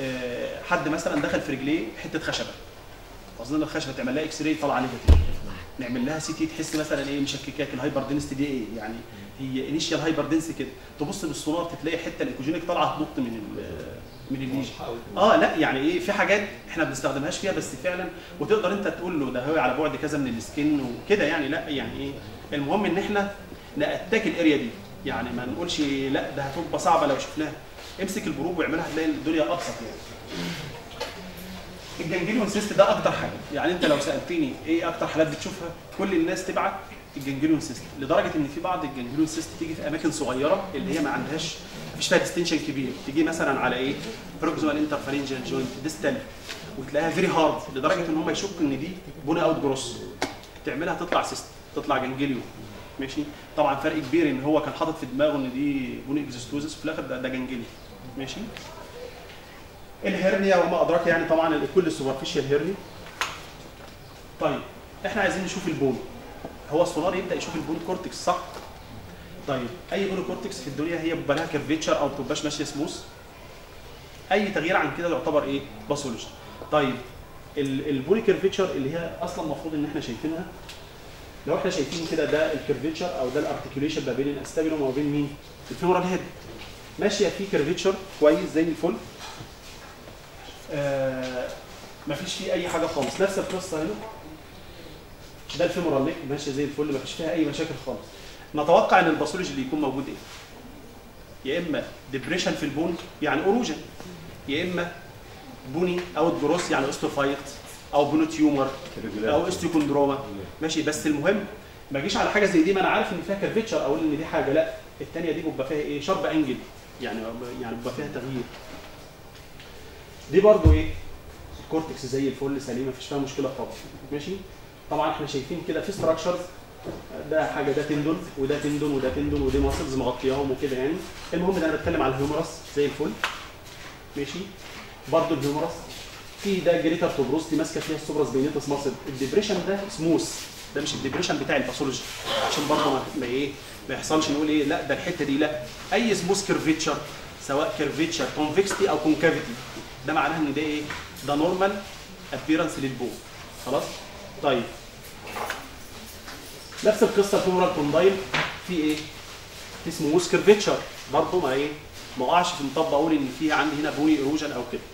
آه حد مثلا دخل في رجليه حته خشبه اظن الخشبه تعمل لها اكس راي طالعه نيجاتيف نعمل لها سي تي تحس مثلا ايه مشككاك الهايبر دنسيتي دي ايه يعني هي انيشال هايبر دنسيتي كده تبص بالسونار تلاقي حته الايكوجينيك طالعه تنط من ال من الليجن اه لا يعني ايه في حاجات احنا ما بنستخدمهاش فيها بس فعلا وتقدر انت تقول له ده هو على بعد كذا من السكن وكده يعني لا يعني ايه المهم ان احنا ناتاك الاريا دي يعني ما نقولش لا ده هتبقى صعبه لو شفناها امسك البروب واعملها هتلاقي الدنيا ابسط يعني الجنجليون سيست ده اكتر حاجه يعني انت لو سالتني ايه اكتر حالات بتشوفها كل الناس تبعت الجنجليون سيست لدرجه ان في بعض الجنجليون سيست تيجي في اماكن صغيره اللي هي ما عندهاش مفيش فيها ديستنشن كبير تيجي مثلا على ايه بروكسيمال انترفرنجال جوينت ديستال وتلاقيها فيري هارد لدرجه ان هم يشكوا ان دي بوني اوت جروس تعملها تطلع سيست تطلع جنجليون ماشي طبعا فرق كبير ان هو كان حاطط في دماغه ان دي بوني اكزيستوزس في الاخر ده, ده جنجليون ماشي الهرنيا وما ادراك يعني طبعا كل السوبرفيشال هيرني طيب احنا عايزين نشوف البون هو السونار يبدا يشوف البون كورتكس صح طيب اي بون كورتكس في الدنيا هي بيبقى لها كيرفيتشر او ما بتبقاش ماشيه سموث اي تغيير عن كده يعتبر ايه باثولوجي طيب ال- البوني كيرفيتشر اللي هي اصلا المفروض ان احنا شايفينها لو احنا شايفين كده ده الكيرفيتشر او ده الارتكيوليشن ما بين الاستابيلوم وما بين مين الفيمورال هيد ماشيه في كيرفيتشر كويس زي الفل آه مفيش فيه اي حاجه خالص نفس القصه هنا ده الفيمورال نيك ماشيه زي الفل مفيش فيها اي مشاكل خالص نتوقع ان الباثولوجي اللي يكون موجود ايه يا اما ديبريشن في البون يعني اوروجن يا اما بوني او جروس يعني اوستوفايت او بونو تيومر او استيوكوندروما ماشي بس المهم ما اجيش على حاجه زي دي ما انا عارف ان فيها كيرفيتشر اقول ان دي حاجه لا الثانيه دي بيبقى فيها ايه شارب انجل يعني يعني بيبقى فيها تغيير دي برضو ايه الكورتكس زي الفل سليمه مفيش فيها مشكله خالص ماشي طبعا احنا شايفين كده في ستراكشرز ده حاجه ده تندون وده تندون وده تندون ودي ماسلز مغطياهم وكده يعني المهم ده انا بتكلم على الهيومرس زي الفل ماشي برضو الهيومرس في ده جريتر توبروستي ماسكه فيها السوبراس بينيتس ماسل الديبريشن ده سموث ده مش الديبريشن بتاع الباثولوجي عشان برضه ما ما ايه ما يحصلش نقول ايه لا ده الحته دي لا اي سموث كيرفيتشر سواء كيرفيتشر كونفكستي او كونكافيتي ده معناه ان ده ايه ده نورمال ابيرنس للبون خلاص طيب نفس القصه الفيمورال كوندايل في ايه في سموث كيرفيتشر برضه ما ايه ما اقعش في مطب اقول ان في عندي هنا بوني ايروجن او كده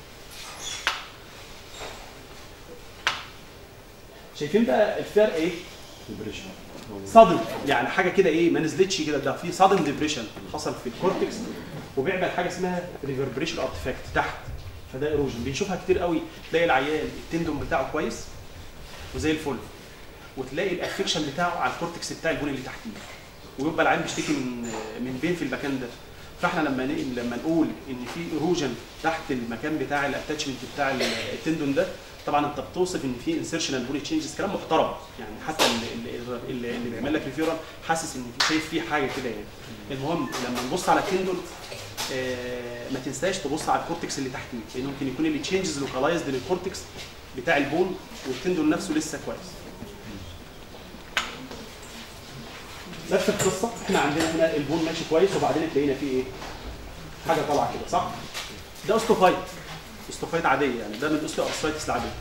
شايفين بقى الفرق ايه ديبريشن صدم يعني حاجه كده ايه ما نزلتش كده ده في صدم ديبريشن حصل في الكورتكس وبيعمل حاجه اسمها ريفربريشن ارتفاكت تحت فده ايروجن بنشوفها كتير قوي تلاقي العيان التندون بتاعه كويس وزي الفل وتلاقي الافكشن بتاعه على الكورتكس بتاع البون اللي تحتيه ويبقى العيان بيشتكي من من بين في المكان ده فاحنا لما ن- لما نقول ان في ايروجن تحت المكان بتاع الاتاتشمنت بتاع التندون ده طبعا انت بتوصف ان في انسرشنال بوني تشينجز كلام محترم يعني حتى اللي, اللي, اللي بيعمل لك ريفيرال حاسس ان في شايف فيه حاجه كده يعني المهم لما نبص على التندون آه ما تنساش تبص على الكورتكس اللي تحتيه لان ممكن يكون اللي تشينجز لوكالايزد للكورتكس بتاع البون والتندون نفسه لسه كويس نفس القصه احنا عندنا هنا البون ماشي كويس وبعدين تلاقينا فيه ايه حاجه طالعه كده صح ده اوستوفايت اوستوفايت عاديه يعني ده من اوستو ارثرايتس العاديه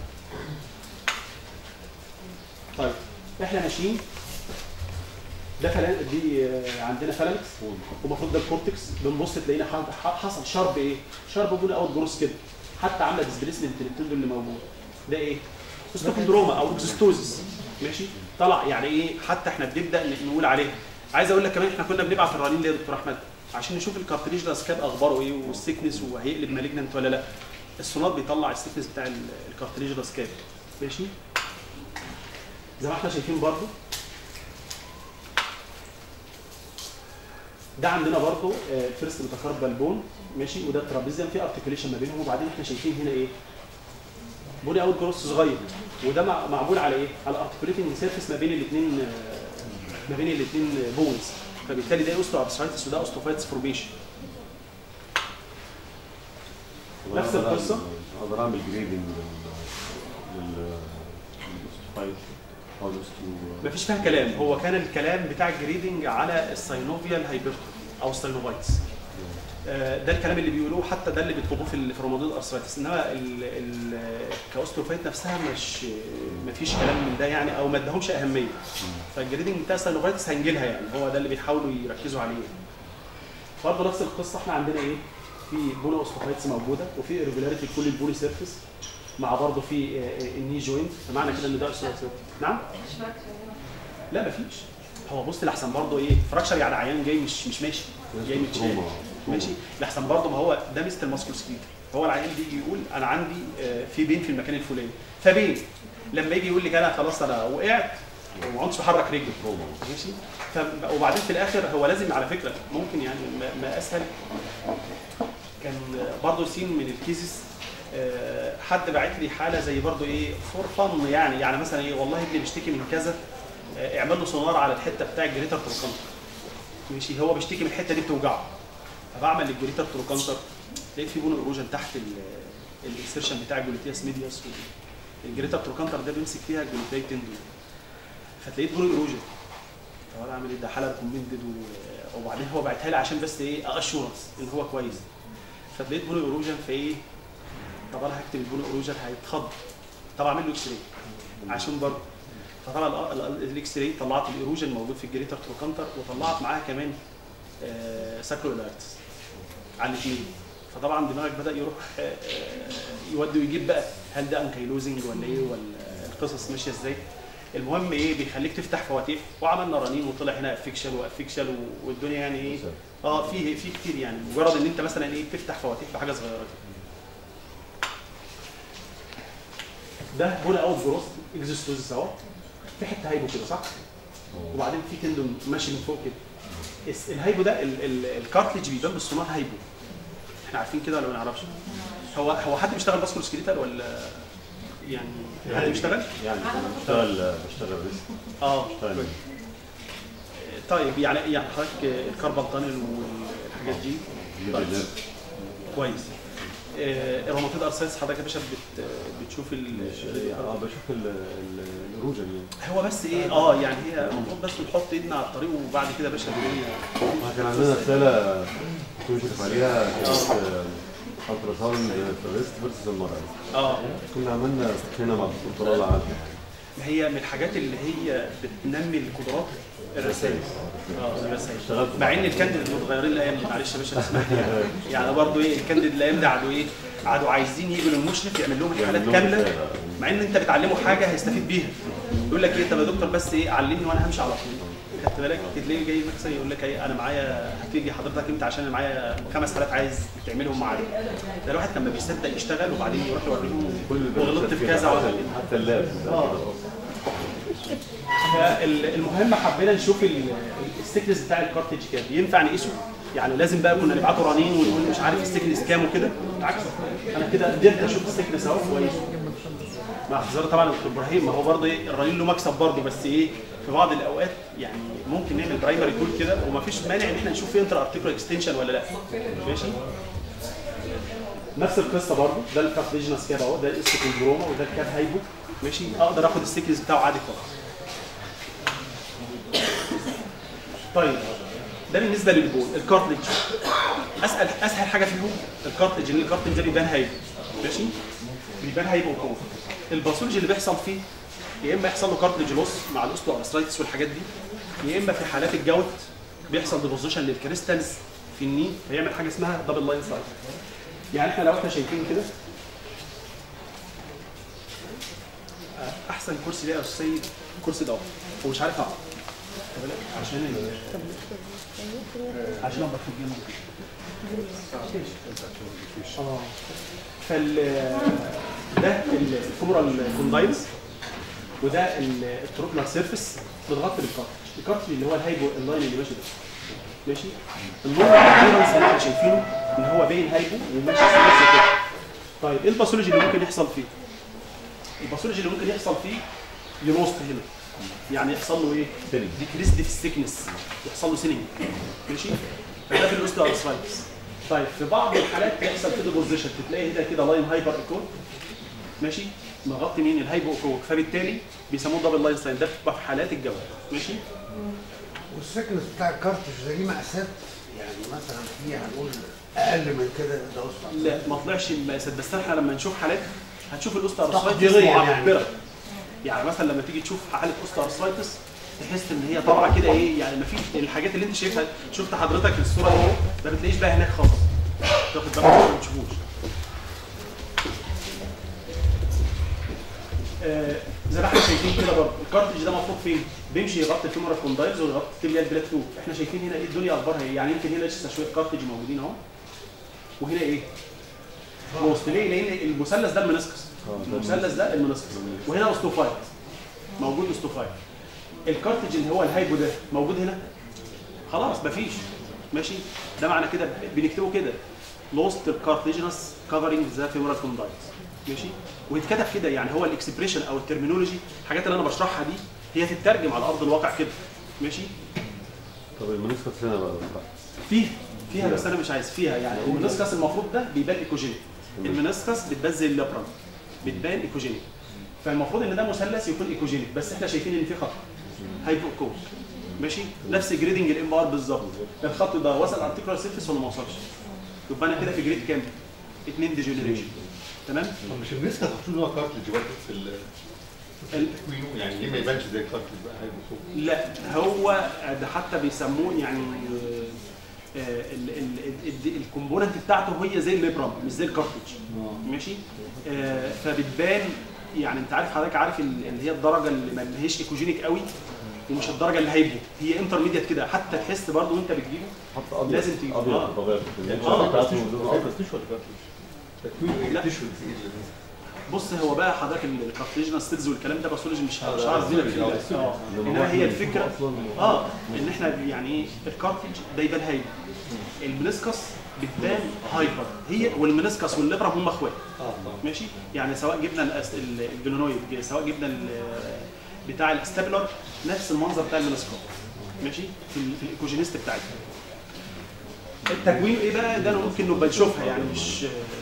طيب احنا ماشيين ده فلان دي آه، عندنا فالانكس ومفروض ده الكورتكس بنبص تلاقينا ح- ح- حصل شرب ايه؟ شرب بون اوت جروس كده حتى عامله ديسبليسمنت للتندون اللي موجود ده ايه؟ اوستوكوندروما او اكزيستوزس ماشي طلع يعني ايه حتى احنا بنبدا ن- نقول عليه عايز اقول لك كمان احنا كنا بنبعت الرنين ليه يا دكتور احمد عشان نشوف الكارتريج ده سكاب اخباره ايه والسيكنس وهيقلب مالجننت ولا لا السونار بيطلع السيكنس بتاع ال- الكارتريج ده سكاب ماشي زي ما احنا شايفين برضو ده عندنا برضو فيرست متقاربه البون ماشي وده ترابيزيوم في ارتكوليشن ما بينهم وبعدين احنا شايفين هنا ايه بوني اوت جروس صغير وده مع- معمول على ايه على ارتكوليتنج سيرفيس ما بين الاثنين ما بين الاثنين بونز فبالتالي ده اوستو ارثرايتس وده اوستوفايتس فورميشن نفس القصة؟ اقدر اعمل جريدنج لل لل او الاستو مفيش فيها كلام هو كان الكلام بتاع الجريدنج على الساينوفيال هايبرتون او الساينوفايتس آه، ده الكلام اللي بيقولوه حتى ده اللي بيطلبوه في ال- في روماتويد ارثرايتس انما ال- ال- كاوستروفايت نفسها مش ما فيش كلام من ده يعني او ما ادهمش اهميه فالجريدنج بتاع الساينوفايتس هنجي لها يعني هو ده اللي بيحاولوا يركزوا عليه برضه نفس القصه احنا عندنا ايه في بوني اوستروفايتس موجوده وفي irregularity في كل البوني سيرفيس مع برضه في آه، آه، الني جوينت فمعنى كده ان ده اوستروفايتس نعم لا مفيش هو بص لحسن برضه ايه فراكشر يعني عيان جاي مش مش ماشي جاي متشال تروما. ماشي لحسن برضه ما هو ده ميزه الماسكولوسكليتر هو العيان بيجي يقول انا عندي آه، في بين في المكان الفلاني فبين لما يجي يقول لك انا خلاص انا وقعت وما عدتش بحرك رجلي ماشي ف- وبعدين في الاخر هو لازم على فكره ممكن يعني ما, ما اسهل كان برضه سين من الكيسز آه، حد باعت لي حاله زي برضه ايه فور فن يعني يعني مثلا ايه والله ابني بيشتكي من كذا آه، اعمل له سونار على الحته بتاع الجريتر تروكانتر ماشي هو بيشتكي من الحته دي بتوجعه فبعمل الجريتر تروكانتر لقيت في بون ايروجن تحت الانسرشن بتاع الجلوتياس ميدياس الجريتر تروكانتر ده بيمسك فيها الجلوتياي تندون فتلاقيت بون ايروجن طب انا اعمل ايه ده حاله ريكومندد وبعدين هو بعتها لي عشان بس ايه اشورنس ان هو كويس فتلاقيت بون ايروجن في ايه طب انا هكتب البون ايروجن هيتخض طب اعمل له اكس راي عشان برضه فطبعا ال- ال- الاكس راي طلعت الايروجن موجود في الجريتر تروكانتر وطلعت معاها كمان آه ساكرو الارتس على الاثنين فطبعا دماغك بدا يروح آه، آه، يودي ويجيب بقى هل ده انكيلوزنج ولا ايه ولا القصص ماشيه ازاي المهم ايه بيخليك تفتح فواتير وعملنا رنين وطلع هنا افكشل وافكشل والدنيا يعني ايه اه في في كتير يعني مجرد ان انت مثلا ايه بتفتح فواتير في حاجه صغيره كده ده بولا اوت جروس اكزيستوز اهو في حته هايبو كده صح؟ وبعدين في تندون ماشي من فوق كده الس- الهايبو ده ال- ال- الكارتليج بيبان بالسونار هايبو احنا عارفين كده ولا ما نعرفش هو هو حد بيشتغل باسكول سكريتال ولا يعني حد بيشتغل؟ يعني انا بشتغل بشتغل ريسك اه بشتغل كويس. طيب يعني يعني حضرتك الكاربال تانل والحاجات دي طيب. كويس آه، الروماتيد ارثرايتس حضرتك يا باشا بت بتشوف ال اه بشوف ال- ال- الروجن يعني هو بس ايه اه يعني هي المفروض بس نحط ايدنا على الطريق وبعد كده يا باشا الدنيا احنا كان عندنا رساله كنت بشوف عليها كانت الترا ساوند في الريست فيرسس المرأة اه كنا عملنا هنا مع الدكتور طلال عادل ما هي من الحاجات اللي هي بتنمي القدرات الرسائل اه الرسائل اشتغلت مع ان الكانديد متغيرين الايام دي معلش يا باشا اسمح لي يعني يعني برضه ايه الكانديد الايام دي قعدوا ايه قعدوا عايزين يجوا للمشرف يعمل لهم حالات لهم كامله رسالة. مع ان انت بتعلمه حاجه هيستفيد بيها يقول لك ايه طب يا دكتور بس ايه علمني وانا همشي على طول خدت بالك تلاقيه جاي مثلا يقول لك ايه انا معايا هتيجي حضرتك امتى عشان انا معايا خمس حالات عايز تعملهم معايا ده الواحد لما بيصدق يشتغل وبعدين يروح يوريهم وغلطت في كذا ولا حتى اللاب اه فالمهم حبينا نشوف ال- السكنس بتاع الكارتج كام ينفع نقيسه يعني لازم بقى كنا نبعته رنين ونقول مش عارف السكنس كام وكده بالعكس انا كده قدرت اشوف السكنس اهو كويس مع اعتذار طبعا دكتور ابراهيم ما هو برضه ايه الرنين له مكسب برضه بس ايه في بعض الاوقات يعني ممكن نعمل برايمري تول كده ومفيش مانع ان احنا نشوف فيه انتر ارتيكولار اكستنشن ولا لا ماشي نفس القصه برضه ده الكارتليجنس كاب اهو ده الاستيكوندروما وده الكاب هايبو ماشي اقدر اخد السيكنس بتاعه عادي خالص طيب ده بالنسبه للبول الكارتليج اسال اسهل حاجه فيهم الكارتليج لان الكارتليج ده بيبان هايبو ماشي بيبان هايبو وقوه الباثولوجي اللي بيحصل فيه يا اما يحصل له كارتليج لوس مع الاوستو ارثرايتس والحاجات دي يا اما في حالات الجوت بيحصل ديبوزيشن للكريستالز في الني فيعمل حاجه اسمها دبل لاين سايت يعني احنا لو احنا شايفين كده آه، احسن كرسي ده يا استاذ سيد الكرسي ده هو مش عارف اقعد خد بالك، عشان ال- عشان ابقى في الجنب اه فال ده الكومرال كوندايلز وده ال- التروكلر سيرفيس متغطي بالكارتج الكارتج اللي هو الهايبو اللاين اللي ماشي ده ماشي النور الابيرنس اللي احنا شايفينه ان هو باين هايبو وماشي سيرفيس كده طيب ايه الباثولوجي اللي ممكن يحصل فيه؟ الباثولوجي اللي ممكن يحصل فيه يلوست هنا يعني يحصل له ايه؟ ديكريس في السكنس يحصل له سيننج ماشي؟ فده في الاوستو ارثرايتس طيب في بعض الحالات يحصل كده بوزيشن تلاقي هنا كده لاين هايبر ايكون ماشي مغطي مين الهايبو ايكوك فبالتالي بيسموه دبل لاين ساين ده بتبقى في حالات الجو ماشي والسكنس بتاع الكارتش ده ليه مقاسات يعني مثلا في هنقول اقل من كده ده اصلا لا ما طلعش المقاسات بس احنا لما نشوف حالات هتشوف الاوستيوارثرايتس تقديريا يعني. معبره يعني مثلا لما تيجي تشوف حاله اوستيوارثرايتس تحس ان هي طالعه كده ايه يعني ما فيش الحاجات اللي انت شايفها شفت حضرتك الصوره دي ما بتلاقيش بقى هناك خالص تاخد بالك ما تشوفوش آه، زي ما احنا شايفين كده برضه الكارتج ده مفروض فين؟ بيمشي يغطي الفيمورال كوندايلز ويغطي التبيال بلاد تو احنا شايفين هنا ايه الدنيا اخبارها ايه يعني يمكن هنا لسه شويه كارتج موجودين اهو وهنا ايه؟ وسط ليه؟ لان المثلث ده المنسكس المثلث ده المنسكس وهنا اوستوفايت موجود اوستوفايت الكارتج اللي هو الهايبو ده موجود هنا خلاص مفيش ماشي ده معنى كده بنكتبه كده لوست الكارتيجينس كفرنج ذا فيمورال كوندايلز ماشي ويتكتب كده يعني هو الاكسبريشن او الترمينولوجي الحاجات اللي انا بشرحها دي هي تترجم على ارض الواقع كده ماشي طب المنسكس هنا بقى فيه فيها بس انا مش عايز فيها يعني المنسكس المفروض ده بيبان ايكوجينيك المنسكس بتبان زي الليبرم بتبان ايكوجينيك فالمفروض ان ده مثلث يكون ايكوجينيك بس احنا شايفين ان في خط هايبوكوك ماشي نفس جريدنج الام ار بالظبط الخط ده وصل ارتيكولار سيرفيس ولا ما وصلش يبقى انا كده في جريد كام؟ 2 ديجنريشن تمام طب مش الناس كانت المفروض ان هو كارتلج برضه في ال- في ال- تكوينه يعني ليه ما يبانش زي الكارتلج بقى هيبقى فوق لا هو ده حتى بيسموه يعني آه، ال- ال- ال- الكومبوننت بتاعته هي زي الليبرام مش زي الكارتج ماشي آه، فبتبان يعني انت عارف حضرتك عارف ال- اللي هي الدرجه اللي ما هيش ايكوجينيك قوي ومش الدرجه اللي هيبقوا هي انترميديت كده حتى تحس برضه وانت بتجيبه حتى ابيض لازم تجيب. ابيض آه. بطبيعته يعني آه. هو بتاعته هيبقى تيشو ولا كارتلج؟ تكوينه لا. ايه تيشو ايه اللي بص هو بقى حضرتك الكارتيجنال ستيلز والكلام ده باثولوجي مش آه، مش ده عارف اديلك فيه باثولوجي، بس. آه، اه لأن هو انما هي إحنا الفكره بنشوفه أصلاً- اه ان احنا يعني ايه الكارتج ده يبان هايبر المنسكس بتبان هايبر هي والمنسكس والليبرم هم اخوات اه طبعا ماشي يعني سواء جبنا الأس- ال- الجلونويد سواء جبنا ال- بتاع الاستابلر نفس المنظر بتاع المنسكس ماشي في, ال- في الايكوجينيست بتاعتها التكوين ايه بقى ده انا ممكن نبقى نشوفها يعني مش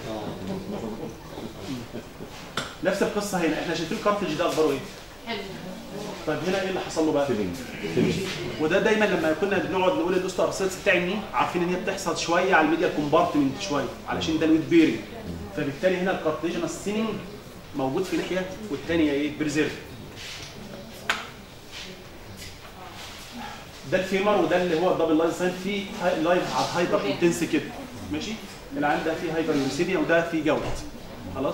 نفس القصه هنا احنا شايفين الكارتج ده اخباره ايه حلو طيب هنا ايه اللي حصل له بقى فيلينج ماشي وده دايما لما كنا بنقعد نقول الاوستيوارثرايتس بتاعي مين عارفين ان هي بتحصل شويه على الميديا كومبارتمنت شويه علشان ده الويت بيرنج فبالتالي هنا الكارتيجنال سيننج موجود في ناحيه والثانيه ايه بريزيرف ده الفيمر وده اللي هو الدبل لاين ساين فيه هاي- لايف على هايبر انتنس كده ماشي العين ده فيه هايبر يوسيبيا وده فيه جوت خلاص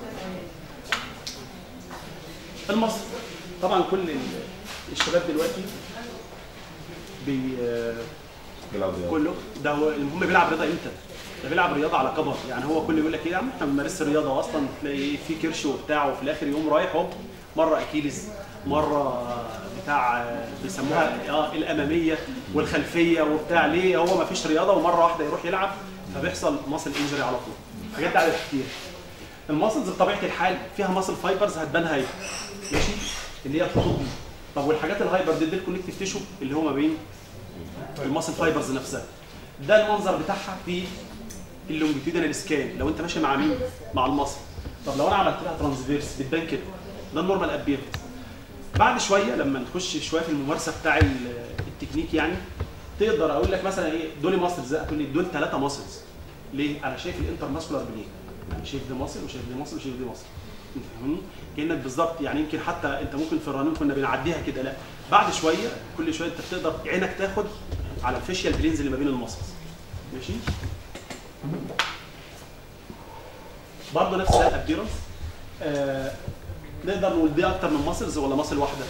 المصر طبعا كل ال- الشباب دلوقتي بي بيلعب رياضة. كله ده هو المهم بيلعب رياضه امتى؟ ده بيلعب رياضه على كبر يعني هو كله يقول لك ايه يا عم احنا بنمارس رياضه اصلا تلاقي في كرش وبتاع وفي الاخر يقوم رايح هوب مره اكيلز مره بتاع بيسموها اه الاماميه والخلفيه وبتاع ليه هو ما فيش رياضه ومره واحده يروح يلعب فبيحصل ماسل انجري على طول حاجات دي عدد كتير الماسلز بطبيعه الحال فيها ماسل فايبرز هتبان هايبر ماشي اللي هي الخطوط دي طب والحاجات الهايبر دي, دي الكونكتيف تيشو اللي هو ما بين الماسل فايبرز نفسها ده المنظر بتاعها في اللونجيتيودنال سكان لو انت ماشي مع مين مع المصل طب لو انا عملت لها ترانسفيرس بتبان كده ده النورمال ابيرنس بعد شويه لما نخش شويه في الممارسه بتاع ال- التكنيك يعني تقدر اقول لك مثلا ايه دول ماسلز تقول لي دول ثلاثه ماسلز ليه انا شايف الانتر ماسكولار بلين يعني شايف ده ماسل وشايف ده ماسل وشايف ده ماسل انت فاهمني كانك بالظبط يعني يمكن حتى انت ممكن في الرنين كنا بنعديها كده لا بعد شويه كل شويه انت بتقدر عينك تاخد على الفيشيال بلينز اللي ما بين الماسلز ماشي برضه نفس الابيرنس آه نقدر نقول دي اكتر من ماسلز ولا ماسل واحده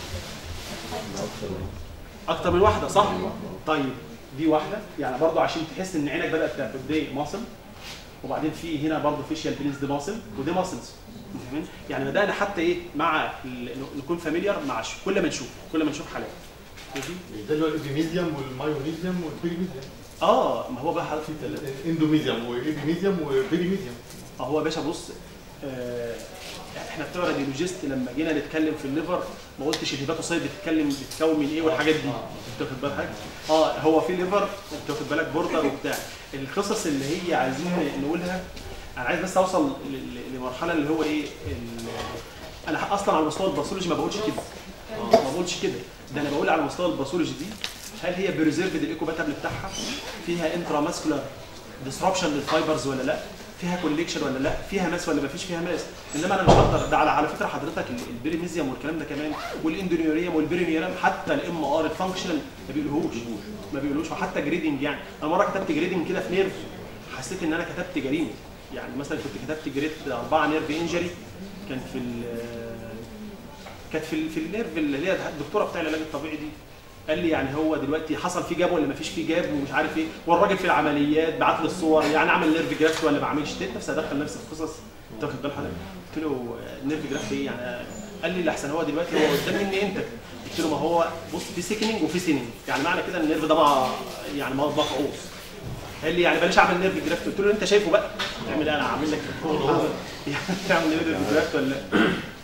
اكتر من واحده صح طيب دي واحده يعني برضه عشان تحس ان عينك بدات تاخد دي ماسل وبعدين في هنا برضه فيشيال بلينز دي ماسل ودي ماسلز فاهمين يعني بدانا حتى ايه مع ال- نكون فاميليار مع ش- كل ما نشوف كل ما نشوف حالات ماشي ده اللي هو الابيميزيوم والمايونيزيوم والبيريميزيوم اه ما هو بقى حضرتك الاندوميزيوم والابيميزيوم والبيريميزيوم ما هو يا باشا بص آه احنا بتوع راديولوجيست لما جينا نتكلم في الليفر ما قلتش الهيباتوسايت بتتكلم بتتكون من ايه والحاجات دي انت واخد بالك اه هو في ليفر انت واخد بالك بوردر وبتاع القصص اللي هي عايزين نقولها انا عايز بس اوصل ل- ل- لمرحله اللي هو ايه ال- انا اصلا على مستوى الباثولوجي ما بقولش كده ما بقولش كده ده انا بقول على مستوى الباثولوجي دي هل هي بريزيرفد الايكو باترن بتاعها فيها انترا ماسكولار ديسربشن للفايبرز ولا لا فيها كوليكشن ولا لا فيها ماس ولا ما فيش فيها ماس انما انا مش هقدر ده على على فكره حضرتك ال- البريميزيوم والكلام ده كمان والاندونيوريوم والبرينيرم حتى الام ار الفانكشنال ما بيقولوش ما بيقولوش وحتى جريدنج يعني انا مره كتبت جريدنج كده في نيرف حسيت ان انا كتبت جريمه يعني مثلا كنت كتبت جريد اربعه نيرف انجري كان في ال- كانت في ال- في النيرف اللي هي الدكتوره بتاع العلاج الطبيعي دي قال لي يعني هو دلوقتي حصل فيه جاب ولا ما فيش فيه جاب ومش عارف ايه والراجل في العمليات بعت لي الصور يعني عمل نيرف جرافت ولا ما عملش لقيت نفسي ادخل نفسي في قصص انت واخد بال حضرتك قلت له آه، نيرف جرافت ايه يعني قال لي الاحسن هو دلوقتي هو قدام مني انت قلت له ما هو بص في سيكننج وفي سيننج يعني معنى كده ان النيرف ده مع يعني مفعوص قال لي يعني بلاش اعمل نيرف جرافت قلت له انت شايفه بقى تعمل ايه انا هعمل لك يعني تعمل نيرف جرافت ولا لا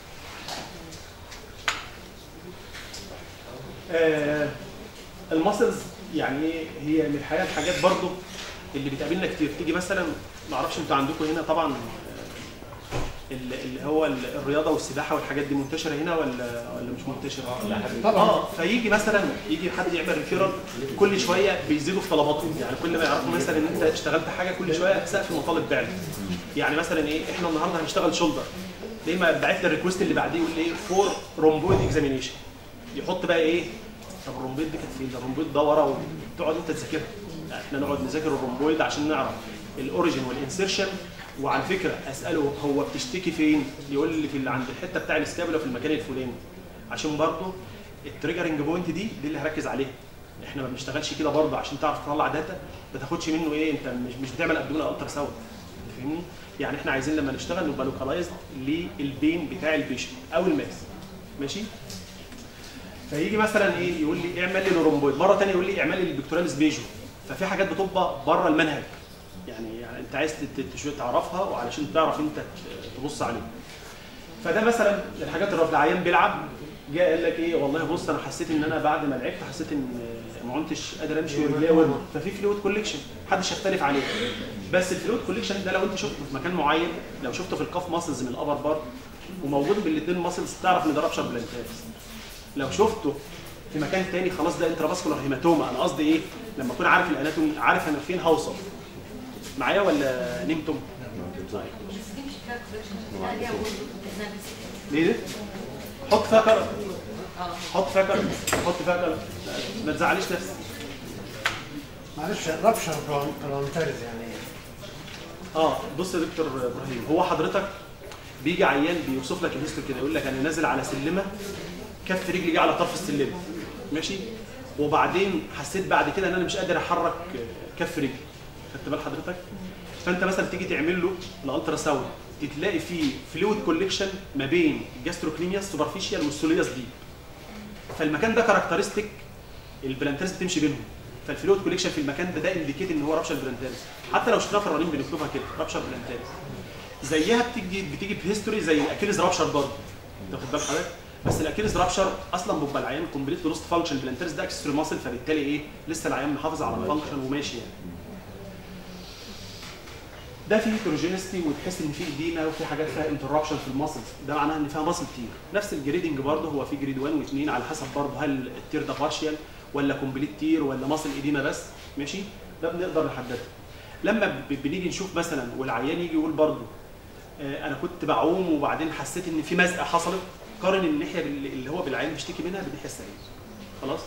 آه، الماسلز يعني ايه هي من الحقيقه الحاجات برضو اللي بتقابلنا كتير تيجي مثلا ما اعرفش انتوا عندكم هنا طبعا آه، ال- اللي هو ال- الرياضه والسباحه والحاجات دي منتشره هنا ولا ولا مش منتشره؟ طبعا اه فيجي مثلا يجي حد يعمل ريفيرال كل شويه بيزيدوا في طلباتهم يعني كل ما يعرفوا مثلا ان انت اشتغلت حاجه كل شويه سقف المطالب بعلى يعني مثلا ايه احنا النهارده هنشتغل شولدر ليه ما بعت لي الريكوست اللي بعديه يقول لي ايه فور رومبويد اكزامينيشن يحط بقى ايه طب الرومبويد دي كانت فين؟ ده الرومبويد ده ورا وتقعد انت تذاكرها يعني احنا نقعد نذاكر الرومبويد عشان نعرف الاوريجن والانسيرشن وعلى فكره اساله هو بتشتكي فين؟ يقول لي في اللي عند الحته بتاع السكابولا في المكان الفلاني عشان برضه التريجرنج بوينت دي دي اللي هركز عليها احنا ما بنشتغلش كده برضه عشان تعرف تطلع داتا ما تاخدش منه ايه انت مش مش بتعمل ابدومينال الترا ساوند انت فاهمني؟ يعني احنا عايزين لما نشتغل نبقى لوكالايزد للبين بتاع البيشنت او الماس ماشي؟ فيجي مثلا ايه يقول لي اعمل لي الرومبويد مره ثانيه يقول لي اعمل لي البكتوراليس بيجو ففي حاجات بتبقى بره المنهج يعني يعني انت عايز تت- تت- شويه تعرفها وعلشان تعرف انت ت- تبص عليها فده مثلا الحاجات اللي العيان بيلعب جاء قال لك ايه والله بص انا حسيت ان انا بعد ما لعبت حسيت ان ما كنتش قادر امشي ورجليا ورم ففي فلويد كوليكشن محدش يختلف عليه بس الفلويد كوليكشن ده لو انت شفته في مكان معين لو شفته في الكاف ماسلز من الابر بار وموجود بالاثنين ماسلز تعرف ان ده رابشر بلانتاريس لو شفته في مكان تاني خلاص ده انترافاسكولار هيماتوما انا قصدي ايه لما اكون عارف الاناتومي عارف انا فين هوصل معايا ولا نمتم ليه ده حط فيها كرم حط فيها كرم حط فيها كرم ما تزعليش نفسك معلش رابشر برونتاريز يعني ايه؟ اه بص يا دكتور ابراهيم هو حضرتك بيجي عيان بيوصف لك الهيستوري كده يقول لك انا نازل على سلمه كف رجلي جه على طرف السلمه ماشي وبعدين حسيت بعد كده ان انا مش قادر احرك كف رجلي خدت بال حضرتك فانت مثلا تيجي تعمل له الالترا ساوند تلاقي فيه فلويد كوليكشن ما بين الجاستروكليمياس سوبرفيشال والسولياس دي فالمكان ده كاركترستيك البلانتاريس بتمشي بينهم فالفلويد كوليكشن في المكان ده ده انديكيت ان هو رابشر بلانتاريس حتى لو شفناها في الرنين بنكتبها كده رابشر بلانتاريس زيها بتيجي بتيجي في هيستوري زي الاكيليز رابشر برضه انت واخد بال حضرتك بس الاكيليز رابشر اصلا بيبقى العيان كومبليت لوست فانكشن البلانتاريس ده اكسسوري ماسل فبالتالي ايه لسه العيان محافظ على الفانكشن وماشي يعني ده فيه هيتروجينستي وتحس ان فيه ادينا وفي حاجات فيها انتربشن في الماسلز ده معناها ان فيها ماسل تير نفس الجريدنج برضه هو في جريد 1 و2 على حسب برضه هل التير ده بارشيال ولا كومبليت تير ولا ماسل اديما بس ماشي ده بنقدر نحدده لما ب- بنيجي نشوف مثلا والعيان يجي يقول برضه آه، انا كنت بعوم وبعدين حسيت ان في مزقه حصلت قارن الناحيه بال- اللي هو بالعيان بيشتكي منها بالناحيه السليمه خلاص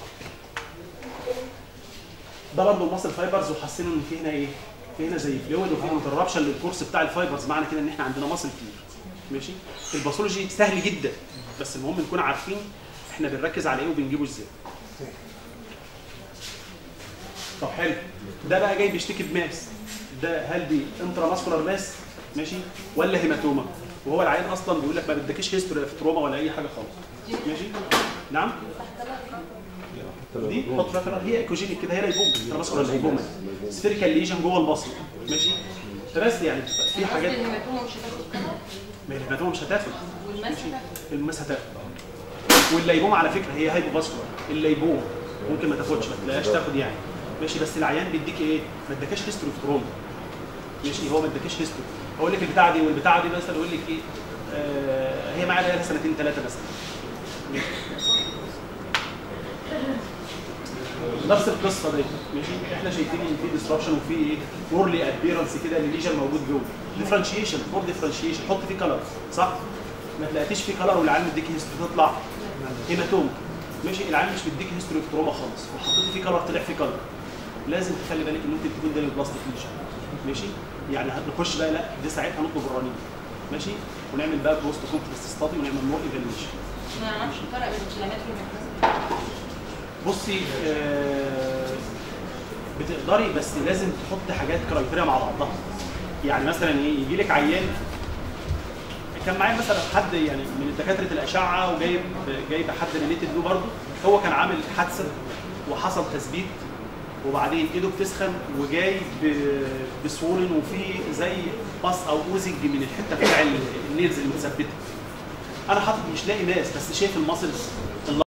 ده برضه الماسل فايبرز وحسينا ان في هنا ايه في هنا زي فلويد وفي انتربشن للكورس بتاع الفايبرز معنى كده ان احنا عندنا ماسل كتير ماشي الباثولوجي سهل جدا بس المهم نكون عارفين احنا بنركز على ايه وبنجيبه ازاي طب حلو ده بقى جاي بيشتكي بماس ده هل دي انترا ماسكولار ماس ماشي ولا هيماتوما وهو العيان اصلا بيقول لك ما بدكش هيستوري في تروما ولا اي حاجه خالص ماشي نعم دي حط فيها كلام. هي ايكوجينيك كده هي ليبوما انترا ماسكولار ليبوما سفيريكال ليجن جوه البصر ماشي فبس يعني في حاجات الهيماتوما مش هتاخد كده ما هي الهيماتوما مش هتاخد والماس ماشي. هتاخد الماس هتاخد والليبوما على فكره هي هايبوفاسكولار الليبوما ممكن ما تاخدش ما تلاقيهاش تاخد يعني ماشي بس العيان بيديك ايه ما اداكش هيستوري في تروما ماشي هو ما اداكش هيستوري اقول لك البتاعه دي والبتاعه دي مثلا يقول لك ايه آه هي معايا بقالها سنتين ثلاثه مثلا ماشي. نفس القصه دي ماشي احنا شايفين ان في ديستربشن وفي ايه وورلي ابيرنس كده الليجن موجود جوه ديفرنشيشن فور ديفرنشيشن حط فيه كلر صح ما تلاقيش فيه كلر والعيال مديك هيستوري تطلع هيماتوم ماشي العيال مش مديك هيستوري تروما خالص وحطيت فيه كلر طلع فيه كلر لازم تخلي بالك ان انت تكون ده البلاستيك ليجن ماشي يعني هنخش بقى لا دي ساعتها نطلب الرنين ماشي ونعمل بقى بوست كونفرنس ستادي ونعمل مور ايفالويشن ما نعرفش الفرق بين الفيلامات والميكروزم بصي آه، بتقدري بس لازم تحط حاجات كرايتيريا مع بعضها يعني مثلا ايه يجي لك عيان كان معايا مثلا حد يعني من دكاتره الاشعه وجايب جايب حد ريليتد له برضه هو كان عامل حادثه وحصل تثبيت وبعدين ايده بتسخن وجاي ب- بسوولن وفي زي باص او اوزنج من الحته بتاع ال- النيلز اللي متثبته انا حاطط مش لاقي ماس بس شايف الماسلز